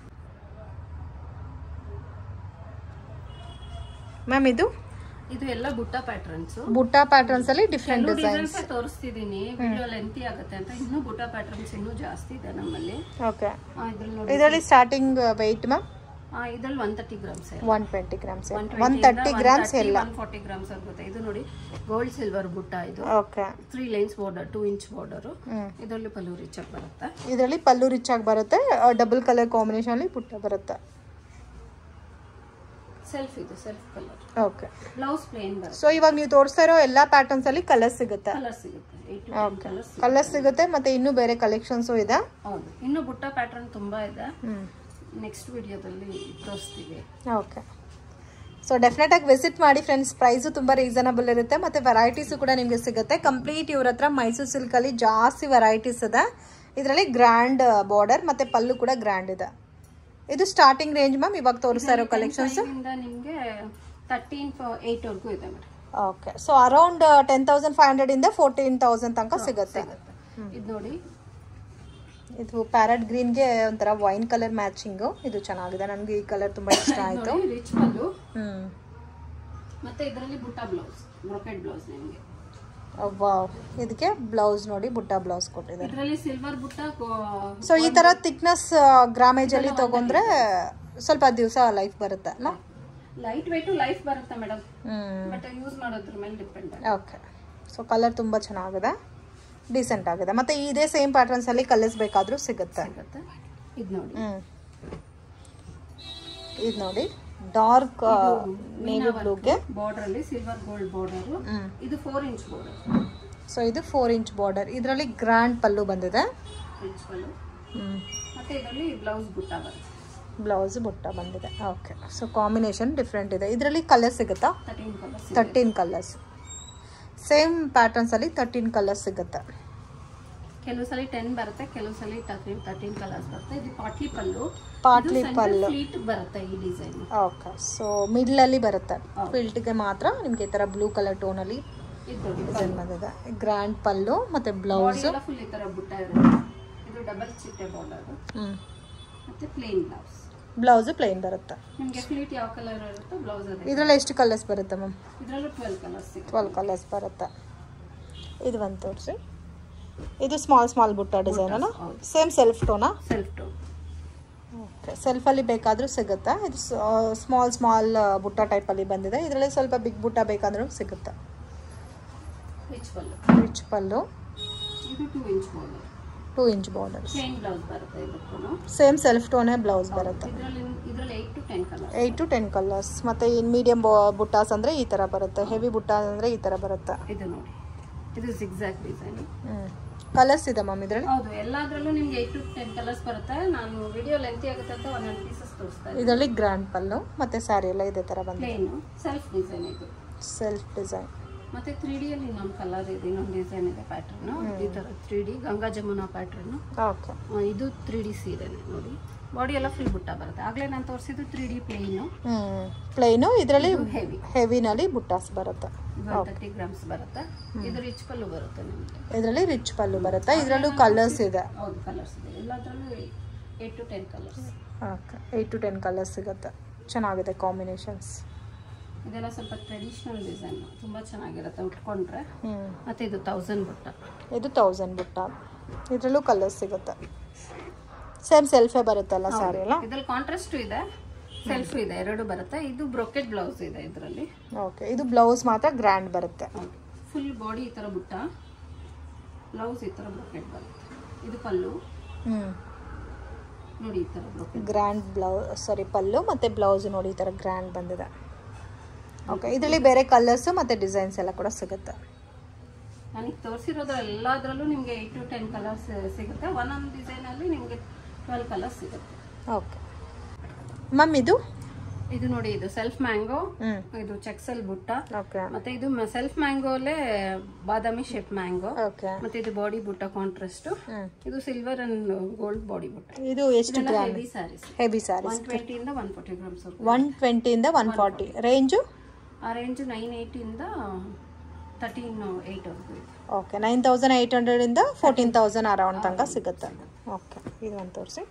ma'am ಇದು ಇದು ಎಲ್ಲ ಬುಟ್ಟ ಪ್ಯಾಟರ್ನ್ಸ್ ಬುಟ್ಟ ಪ್ಯಾಟರ್ನ್ಸ್ ಅಲ್ಲಿ ಡಿಫ್ರೆಂಟ್ ಕೆಲವು ಡಿಸೈನ್ಸ್ ಡಿಸೈನ್ಸ್ ತೋರಿಸ್ತಿದೀನಿ ವಿಡಿಯೋ ಲೆಂತಿ ಆಗುತ್ತೆ ಅಂತ ಇನ್ನೂ ಬುಟ್ಟ ಪ್ಯಾಟರ್ನ್ಸ್ ಇನ್ನೂ ಜಾಸ್ತಿ ಇದೆ ನಮ್ಮಲ್ಲಿ ಓಕೆ ಆ, ಇದ್ರಲ್ಲಿ ನೋಡಿ ಇದರಲ್ಲಿ ಸ್ಟಾರ್ಟಿಂಗ್ ವೆಯ್ಟ್ ಮ್ಯಾಮ್ ಆ, ಇದ್ರಲ್ಲಿ one thirty grams one twenty grams one thirty grams ಎಲ್ಲ ಒನ್ ಫಾರ್ಟಿ ಗ್ರಾಮ್ಸ್ ಆಗುತ್ತೆ ಇದು ನೋಡಿ ಗೋಲ್ಡ್ ಸಿಲ್ವರ್ ಬುಟ್ಟ ಇದು okay three lines border two inch border ಹ್ಮ್ ಇದರಲ್ಲಿ ಪಲ್ಲು ರಿಚ್ ಆಗಿ ಬರುತ್ತೆ ಇದರಲ್ಲಿ ಪಲ್ಲು ರಿಚ್ ಆಗಿ ಬರುತ್ತೆ ಡಬಲ್ ಕಲರ್ ಕಾಂಬಿನೇಷನ್ ಅಲ್ಲಿ ಪುಟ್ಟ ಬರುತ್ತೆ ಸೆಲ್ಫ್ ಇದು self colour okay blouse plain ಬರುತ್ತೆ ಸೊ ಇವಾಗ ನೀವು ತೋರಿಸ್ತಾ ಇರೋ ಎಲ್ಲಾ ಪ್ಯಾಟರ್ನ್ಸ್ ಅಲ್ಲಿ ಕಲರ್ ಸಿಗುತ್ತೆ ಕಲರ್ ಸಿಗುತ್ತೆ eight to ten colours colour ಸಿಗುತ್ತೆ ಮತ್ತೆ ಇನ್ನೂ ಬೇರೆ ಕಲೆಕ್ಷನ್ಸು ಇದೆ ಹೌದು ಇನ್ನು ಬುಟ್ಟ ಪ್ಯಾಟರ್ನ್ ತುಂಬಾ ಇದೆ ಹ್ಮ್ ನೆಕ್ಸ್ಟ್ ವಿಡಿಯೋದಲ್ಲಿ ತೋರಿಸ್ತೀವಿ ಓಕೆ ಸೊ ಡೆಫಿನೆಟ್ ಆಗಿ ವಿಸಿಟ್ ಮಾಡಿ ಫ್ರೆಂಡ್ಸ್ ಪ್ರೈಸು ತುಂಬ ರೀಸನಬಲ್ ಇರುತ್ತೆ ಮತ್ತು ವೆರೈಟೀಸು ಕೂಡ ನಿಮಗೆ ಸಿಗುತ್ತೆ ಕಂಪ್ಲೀಟ್ ಇವ್ರ ಹತ್ರ ಮೈಸೂರು ಸಿಲ್ಕಲ್ಲಿ ಜಾಸ್ತಿ ವೆರೈಟೀಸ್ ಇದೆ ಇದರಲ್ಲಿ ಗ್ರ್ಯಾಂಡ್ ಬಾರ್ಡರ್ ಮತ್ತು ಪಲ್ಲು ಕೂಡ ಗ್ರ್ಯಾಂಡ್ ಇದೆ ಇದು ಸ್ಟಾರ್ಟಿಂಗ್ ರೇಂಜ್ ಮ್ಯಾಮ್ ಇವಾಗ ತೋರಿಸ್ತಾ ಇರೋ ಕಲೆಕ್ಷನ್ಸ್ ಇಂದ ನಿಮ್ಗೆ ತರ್ಟೀನ್ ಏಟ್ ವರ್ಗೂ ಇದೆ madam okay so around ten thousand five ಹಂಡ್ರೆಡಿಂದ ಫೋರ್ಟೀನ್ ತೌಸಂಡ್ ತನಕ ಸಿಗುತ್ತೆ ಇದು ನೋಡಿ ಇದು ಪ್ಯಾರಟ್ ಗ್ರೀನ್ಗೆ ಒಂಥರ ವೈನ್ ಕಲರ್ ಮ್ಯಾಚಿಂಗು ಇದು ಚೆನ್ನಾಗಿದೆ ನನಗೆ ಈ ಕಲರ್ ತುಂಬ ಇಷ್ಟ ಆಯಿತು ನೋಡಿ ರಿಚ್ ಪಲ್ಲು ಹ್ಞೂ ಮತ್ತೆ ಇದರಲ್ಲಿ ಬುಟ್ಟ ಬ್ಲೌಸ್ ಬ್ರೊಕೆಟ್ ಬ್ಲೌಸ್ ನಿಮಗೆ ವಾವ್ ಇದಕ್ಕೆ ಬ್ಲೌಸ್ ನೋಡಿ ಬುಟ್ಟ ಬ್ಲೌಸ್ ಕೊಟ್ಟಿದ್ದಾರೆ ಇದರಲ್ಲಿ ಸಿಲ್ವರ್ ಬುಟ್ಟ ಗೋ- ಸೊ ಈ ತರ ಥಿಕ್ನೆಸ್ ಗ್ರಾಮೇಜ್ ಅಲ್ಲಿ ತಗೊಂಡ್ರೆ ಸ್ವಲ್ಪ ದಿವಸ ಲೈಫ್ ಬರುತ್ತೆ ಅಲ್ಲ ಲೈಟ್ ವೆಯ್ಟ್ ಲೈಫ್ ಬರುತ್ತೆ ಮೇಡಮ್ ಹ್ಮ್ ಬಟ್ ಯೂಸ್ ಮಾಡೋದ್ರ ಮೇಲೆ ಡಿಪೆಂಡ್ ಓಕೆ ಸೊ ಕಲರ್ ತುಂಬಾ ಚೆನ್ನಾಗಿದೆ ಡೀಸೆಂಟ್ ಆಗಿದೆ ಮತ್ತೆ ಇದೇ ಸೇಮ್ ಪ್ಯಾಟರ್ನ್ಸ್ ಅಲ್ಲಿ ಕಲರ್ಸ್ ಬೇಕಾದ್ರೂ ಸಿಗುತ್ತೆ ಆಗುತ್ತೆ ಇದು ನೋಡಿ ಹ್ಮ್ ಇದು ನೋಡಿ ಡಾರ್ಕ್ ನೇವಿ ಬ್ಲೂಗೆ ಬಾರ್ಡರ್ ಅಲ್ಲಿ ಸಿಲ್ವರ್ ಗೋಲ್ಡ್ ಬಾರ್ಡರ್ ಹ್ಮ್ ಇದು ಫೋರ್ ಇಂಚ್ ಬಾರ್ಡರ್ ಸೊ ಇದು ಫೋರ್ ಇಂಚ್ ಬಾರ್ಡರ್ ಇದರಲ್ಲಿ ಗ್ರ್ಯಾಂಡ್ ಪಲ್ಲು ಬಂದಿದೆ ರಿಚ್ ಪಲ್ಲು ಹ್ಮ್ ಮತ್ತೆ ಇದರಲ್ಲಿ ಬ್ಲೌಸ್ ಬುಟ್ಟ ಬರುತ್ತೆ ಬ್ಲೌಸ್ ಬುಟ್ಟ ಬಂದಿದೆ ಓಕೆ ಸೊ ಕಾಂಬಿನೇಷನ್ ಡಿಫ್ರೆಂಟ್ ಇದೆ ಇದರಲ್ಲಿ ಕಲರ್ ಸಿಗುತ್ತಾ thirteen colours thirteen colours same patterns ಅಲ್ಲಿ ತರ್ಟೀನ್ ಕಲರ್ಸ್ ಸಿಗುತ್ತೆ ಕೆಲವು ಸಲ ಟೆನ್ ಬರುತ್ತೆ ಕೆಲವು ಸಲ ತರ್ಟೀನ್ ತರ್ಟೀನ್ ಕಲರ್ಸ್ ಬರುತ್ತೆ ಇದು ಪಾಟ್ಲಿ ಪಲ್ಲು ಪಾಟ್ಲಿ ಪಲ್ಲು ಫ್ಲೀಟ್ ಬರುತ್ತೆ ಈ ಡಿಸೈನ್ ಓಕೆ ಸೊ ಮಿಡ್ಲ್ ಅಲ್ಲಿ ಬರುತ್ತೆ ಫಿಲ್ಟ್ಗೆ ಮಾತ್ರ ನಿಮ್ಗೆ ಈ ತರ ಬ್ಲೂ ಕಲರ್ ಟೋನ್ ಅಲ್ಲಿ ಇದು ನೋಡಿ ಡಿಸೈನ್ ಬಂದಿದೆ ಗ್ರ್ಯಾಂಡ್ ಪಲ್ಲು ಮತ್ತೆ ಬ್ಲೌಸ್ ಎಲ್ಲ ಫುಲ್ ಈ ತರ ಬುಟ್ಟ ಇರುತ್ತೆ ಇದು ಡಬಲ್ ಚಿಟ್ಟೆ ಬಾರ್ಡರ್ ಹ್ಮ್ ಮತ್ತೆ ಪ್ಲೇನ್ ಬ್ಲೌಸ್ ಬ್ಲೌಸ್ ಪ್ಲೈನ್ ಬರುತ್ತೆ ನಿಮಗೆ ಫ್ಲೀಟ್ ಯಾವ ಕಲರ್ ಇರುತ್ತೋ ಬ್ಲೌಸ್ ಅದೇ ಇದರಲ್ಲಿ ಎಷ್ಟು ಕಲರ್ಸ್ ಬರುತ್ತೆ ಮ್ಯಾಮ್ ಇದರಲ್ಲೂ ಟ್ವೆಲ್ ಕಲರ್ಸ್ ಸಿಗುತ್ತೆ ಟ್ವೆಲ್ ಕಲರ್ಸ್ ಬರುತ್ತೆ ಇದು ಒಂದು ತೋರಿಸಿ ಇದು ಸ್ಮಾಲ್ ಸ್ಮಾಲ್ ಬುಟ್ಟ ಡಿಸೈನ್ ಅಲ್ಲ ಹೌದು. ಸೇಮ್ ಸೆಲ್ಫ್ ಟೋನಾ ಸೆಲ್ಫ್ ಟೋನ್ ಓಕೆ ಸೆಲ್ಫಲ್ಲಿ ಬೇಕಾದರೂ ಸಿಗುತ್ತೆ ಇದು ಸ್ಮಾಲ್ ಸ್ಮಾಲ್ ಬುಟ್ಟ ಟೈಪಲ್ಲಿ ಬಂದಿದೆ ಇದರಲ್ಲಿ ಸ್ವಲ್ಪ ಬಿಗ್ ಬುಟ್ಟ ಬೇಕಂದ್ರೂ ಸಿಗುತ್ತೆ ರಿಚ್ ಪಲ್ಲು ರಿಚ್ ಪಲ್ಲು ಇದು two inch border two inch border plain blouse ಬರುತ್ತೆ ಇದಕ್ಕೂ ಸೇಮ್ ಸೆಲ್ಫ್ ಟೋನೇ ಬ್ಲೌಸ್ ಬರುತ್ತೆ ಇದರಲ್ಲಿ ಇದರಲ್ಲಿ eight to ten colour eight to ten colours ಮತ್ತು ಇನ್ ಮೀಡಿಯಮ್ ಬುಟ್ಟಾಸ್ ಅಂದರೆ ಈ ಥರ ಬರುತ್ತೆ ಹೆವಿ ಬುಟ್ಟ ಅಂದರೆ ಈ ಥರ ಬರುತ್ತೆ ಇದು ನೋಡಿ ಇದು ಜಿಗ್ಜಾಗ್ ಡಿಸೈನ್ ಹ್ಞೂ ಕಲರ್ಸ್ ಇದೆ ಮ್ಯಾಮ್ ಇದರಲ್ಲಿ ಹೌದು ಎಲ್ಲದರಲ್ಲೂ ನಿಮ್ಗೆ ಏಟ್ ಟು ಟೆನ್ ಕಲರ್ಸ್ ಬರುತ್ತೆ ನಾನು ವಿಡಿಯೋ ಲೆಂತಿ ಆಗುತ್ತೆ ಅಂತ ಒಂದೊಂದು ಪೀಸಸ್ ತೋರಿಸ್ತಾ ಇದ್ದೀನಿ ಇದರಲ್ಲಿ ಗ್ರ್ಯಾಂಡ್ ಪಲ್ಲು ಮತ್ತು ಸ್ಯಾರಿ ಎಲ್ಲ ಇದೇ ಥರ ಬಂದಿದೆ ಪ್ಲೇನು ಸೆಲ್ಫ್ ಡಿಸೈನ್ ಇದು ಸೆಲ್ಫ್ ಡಿಸೈನ್ ಮತ್ತೆ ತ್ರೀ ಡಿ ಅಲ್ಲಿ ಇನ್ನೊಂದು ಕಲರ್ ಇದೆ ಇನ್ನೊಂದು ಡಿಸೈನ್ ಇದೆ ಪ್ಯಾಟರ್ನ್ ಈ ತರ three D Ganga Jamuna pattern okay ಇದು ತ್ರೀ ಡಿ ಸೀರೆನೆ ನೋಡಿ ಬಾಡಿ ಎಲ್ಲ ಫುಲ್ ಬುಟ್ಟ ಬರುತ್ತೆ ಆಗ್ಲೇ ನಾನು ತೋರಿಸಿದ್ದು ತ್ರೀ ಡಿ ಪ್ಲೇನು ಹ್ಞೂ ಪ್ಲೈನು ಇದರಲ್ಲಿ ಹೆವಿ ಹೆವಿನಲ್ಲಿ ಬುಟ್ಟಾಸ್ ಬರುತ್ತೆ ಇದು ತರ್ಟಿ ಗ್ರಾಮ್ಸ್ ಬರುತ್ತೆ ಇದು ರಿಚ್ ಪಲ್ಲು ಬರುತ್ತೆ ನಿಮಗೆ ಇದರಲ್ಲಿ ರಿಚ್ ಪಲ್ಲು ಬರುತ್ತೆ ಇದರಲ್ಲೂ ಕಲರ್ಸ್ ಇದೆ ಹೌದು ಕಲರ್ಸ್ ಇದೆ ಎಲ್ಲದರಲ್ಲೂ eight to ten colours okay eight to ten colours ಸಿಗುತ್ತೆ ಚೆನ್ನಾಗಿದೆ ಕಾಂಬಿನೇಷನ್ಸ್ ಇದೆಲ್ಲ ಸ್ವಲ್ಪ ಟ್ರೆಡಿಷ್ನಲ್ ಡಿಸೈನ್ ತುಂಬ ಚೆನ್ನಾಗಿರುತ್ತೆ ಉಟ್ಕೊಂಡ್ರೆ ಹ್ಞೂ ಮತ್ತೆ ಇದು ತೌಸಂಡ್ ಬುಟ್ಟ ಇದು ತೌಸಂಡ್ ಬುಟ್ಟ ಇದರಲ್ಲೂ ಕಲರ್ಸ್ ಸಿಗುತ್ತೆ ಸೇಮ್ ಸೆಲ್ಫೇ ಬರುತ್ತಲ್ಲ ಸ್ಯಾರಿ ಎಲ್ಲ ಇದ್ರಲ್ಲಿ ಕಾಂಟ್ರಾಸ್ಟ್ ಇದೆ ಸೆಲ್ಫ್ ಇದೆ ಎರಡು ಬರುತ್ತೆ ಇದು ಬ್ರೊಕೆಟ್ ಬ್ಲೌಸ್ ಇದೆ ಇದರಲ್ಲಿ ಓಕೆ ಇದು ಬ್ಲೌಸ್ ಮಾತ್ರ ಗ್ರ್ಯಾಂಡ್ ಬರುತ್ತೆ ಫುಲ್ ಬಾಡಿ ಈ ಥರ ಬುಟ್ಟ ಬ್ಲೌಸ್ ಈ ಥರ ಬ್ರೊಕೆಟ್ ಬರುತ್ತೆ ಇದು ಪಲ್ಲು ಹ್ಞೂ ನೋಡಿ ಈ ಥರ brocade grand blouse sari pallu ಮತ್ತು ಬ್ಲೌಸ್ ನೋಡಿ ಈ ಥರ ಗ್ರ್ಯಾಂಡ್ ಬಂದಿದೆ ಓಕೆ ಇದರಲ್ಲಿ ಬೇರೆ ಕಲರ್ಸು ಮತ್ತು ಡಿಸೈನ್ಸ್ ಎಲ್ಲ ಕೂಡ ಸಿಗುತ್ತೆ ನನಗೆ ತೋರಿಸಿರೋದ್ರ ಎಲ್ಲದರಲ್ಲೂ ನಿಮಗೆ ಏಯ್ಟ್ ಟು ಟೆನ್ ಕಲರ್ಸ್ ಸಿಗುತ್ತೆ ಒಂದೊಂದು ಡಿಸೈನಲ್ಲಿ ನಿಮಗೆ ಟ್ವೆಲ್ ಕಲರ್ಸ್ ಸಿಗುತ್ತೆ ಓಕೆ ಮ್ಯಾಮ್ ಇದು ಇದು ನೋಡಿ ಇದು ಸೆಲ್ಫ್ ಮ್ಯಾಂಗೋ ಹ್ಮ್ ಇದು ಚೆಕ್ಸಲ್ ಬುಟ್ಟ ಓಕೆ ಮತ್ತೆ ಇದು ಸೆಲ್ಫ್ ಮ್ಯಾಂಗೋಲೆ ಬಾದಾಮಿ ಶೇಪ್ ಮ್ಯಾಂಗೋ ಓಕೆ ಮತ್ತೆ ಇದು ಬಾಡಿ ಬುಟ್ಟ ಕಾಂಟ್ರಾಸ್ಟ್ ಹ್ಮ್ ಇದು silver and gold body butta ಇದು ಎಷ್ಟು gram heavy saris heavy saris one ಟ್ವೆಂಟಿಯಿಂದ ಒನ್ ಫೋರ್ಟಿ ಗ್ರಾಮ್ಸ್ ಒನ್ ಟ್ವೆಂಟಿಯಿಂದ ಒನ್ ಫಾರ್ಟಿ ರೇಂಜು ಆ ರೇಂಜ್ ನೈನ್ ಏಯ್ಟಿಂದ ತರ್ಟೀನ್ ಏಯ್ಟ್ ವರೆಗೂ ಇದೆ ಓಕೆ ನೈನ್ ತೌಸಂಡ್ ಏಯ್ಟ್ ಹಂಡ್ರೆಡಿಂದ ಫೋರ್ಟೀನ್ ತೌಸಂಡ್ ಅರೌಂಡ್ ತನಕ ಸಿಗುತ್ತೆ ಓಕೆ ಇದು ಒಂದು ತೋರಿಸಿ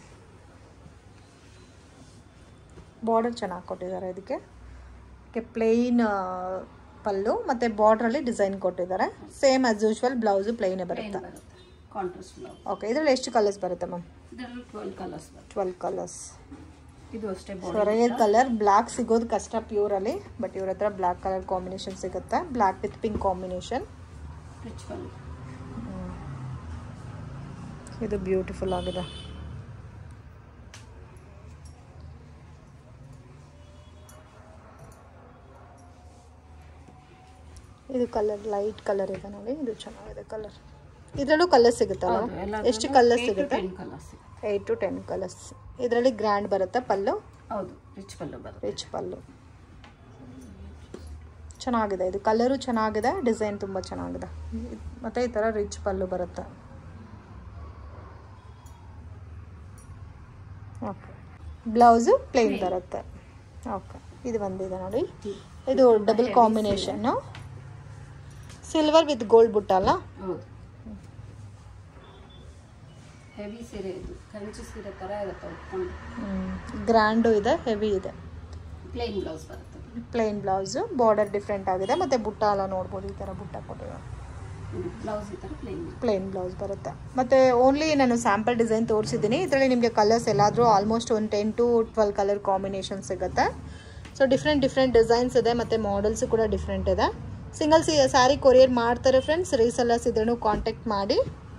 ಬಾರ್ಡರ್ ಚೆನ್ನಾಗಿ ಕೊಟ್ಟಿದ್ದಾರೆ ಇದಕ್ಕೆ ಇದಕ್ಕೆ ಪ್ಲೇನ್ ಪಲ್ಲು ಮತ್ತು ಬಾರ್ಡ್ರಲ್ಲಿ ಡಿಸೈನ್ ಕೊಟ್ಟಿದ್ದಾರೆ ಸೇಮ್ ಆಸ್ ಯೂಶ್ವಲ್ ಬ್ಲೌಸು ಪ್ಲೇನೇ ಪ್ಲೇನ್ ಬರುತ್ತೆ ಬರುತ್ತೆ ಕಾಂಟ್ರಾಸ್ಟ್ ಬ್ಲೌಸ್ ಓಕೆ ಇದರಲ್ಲಿ ಎಷ್ಟು ಕಲರ್ಸ್ ಬರುತ್ತೆ ಮ್ಯಾಮ್ ಇದರಲ್ಲಿ ಟ್ವೆಲ್ ಕಲರ್ಸ್ ಬರುತ್ತೆ ಟ್ವೆಲ್ ಕಲರ್ಸ್ ಇದು ಅಷ್ಟೇ so body rare colour black ಸಿಗೋದು ಕಷ್ಟ ಪ್ಯೂರಲ್ಲಿ ಬಟ್ ಇವ್ರ ಹತ್ರ ಬ್ಲ್ಯಾಕ್ ಕಲರ್ ಕಾಂಬಿನೇಷನ್ ಸಿಗುತ್ತೆ black with pink combination rich pallu ಇದು ಬ್ಯೂಟಿಫುಲ್ ಆಗಿದೆ ಇದು ಕಲರ್ ಲೈಟ್ ಕಲರ್ ಇದೆ ನೋಡಿ ಇದು ಚೆನ್ನಾಗಿದೆ ಕಲರ್ ಇದರಲ್ಲೂ ಕಲರ್ ಸಿಗುತ್ತಲ್ಲ ಹೌದು, ಎಲ್ಲ ಎಷ್ಟು ಕಲರ್ ಸಿಗುತ್ತೆ ten colours eight to ten colours ಇದರಲ್ಲಿ ಗ್ರ್ಯಾಂಡ್ ಬರುತ್ತೆ ಪಲ್ಲು ಹೌದು ರಿಚ್ ಪಲ್ಲು ಬರುತ್ತೆ ರಿಚ್ ಪಲ್ಲು ಚೆನ್ನಾಗಿದೆ ಇದು ಕಲರು ಚೆನ್ನಾಗಿದೆ ಡಿಸೈನ್ ತುಂಬ ಚೆನ್ನಾಗಿದೆ ಮತ್ತು ಈ ಥರ ರಿಚ್ ಪಲ್ಲು ಬರುತ್ತೆ ಓಕೆ ಬ್ಲೌಸು ಪ್ಲೇನ್ ಬರುತ್ತೆ ಓಕೆ ಇದು ಒಂದಿದೆ ನೋಡಿ ಇದು double combination silver with gold butta ಅಲ್ಲ ಹೌದು ಹೆವಿ ಸೀರೆ ಇದು ಕಂಚಿ ಸೀರೆ ಥರ ಇರುತ್ತೆ ಉಟ್ಕೊಂಡು ಗ್ರ್ಯಾಂಡು ಇದೆ ಹೆವಿ ಇದೆ ಪ್ಲೇನ್ ಬ್ಲೌಸ್ ಬರುತ್ತೆ ಪ್ಲೇನ್ ಬ್ಲೌಸು ಬಾರ್ಡರ್ ಡಿಫ್ರೆಂಟ್ ಆಗಿದೆ ಮತ್ತು ಬುಟ್ಟ ಎಲ್ಲ ನೋಡ್ಬೋದು ಈ ಥರ ಬುಟ್ಟ ಕೊಟ್ಟಿದ್ದಾರೆ ಬ್ಲೌಸ್ ಈ ಥರ ಪ್ಲೇನ್ ಪ್ಲೇನ್ ಬ್ಲೌಸ್ ಬರುತ್ತೆ ಮತ್ತು ಓನ್ಲಿ ನಾನು ಸ್ಯಾಂಪಲ್ ಡಿಸೈನ್ ತೋರಿಸಿದ್ದೀನಿ ಇದರಲ್ಲಿ ನಿಮಗೆ ಕಲರ್ಸ್ ಎಲ್ಲಾದರೂ ಆಲ್ಮೋಸ್ಟ್ ಒಂದು ten to twelve colour combination ಸಿಗುತ್ತೆ ಸೊ ಡಿಫ್ರೆಂಟ್ ಡಿಫ್ರೆಂಟ್ ಡಿಸೈನ್ಸ್ ಇದೆ ಮತ್ತು ಮಾಡಲ್ಸು ಕೂಡ ಡಿಫ್ರೆಂಟ್ ಇದೆ ಸಿಂಗಲ್ ಸಿ ಸ್ಯಾರಿ ಕೊರಿಯರ್ ಮಾಡ್ತಾರೆ ಫ್ರೆಂಡ್ಸ್ ರೀಸೆಲ್ಲರ್ಸ್ ಇದ್ರೂ ಕಾಂಟ್ಯಾಕ್ಟ್ ಮಾಡಿ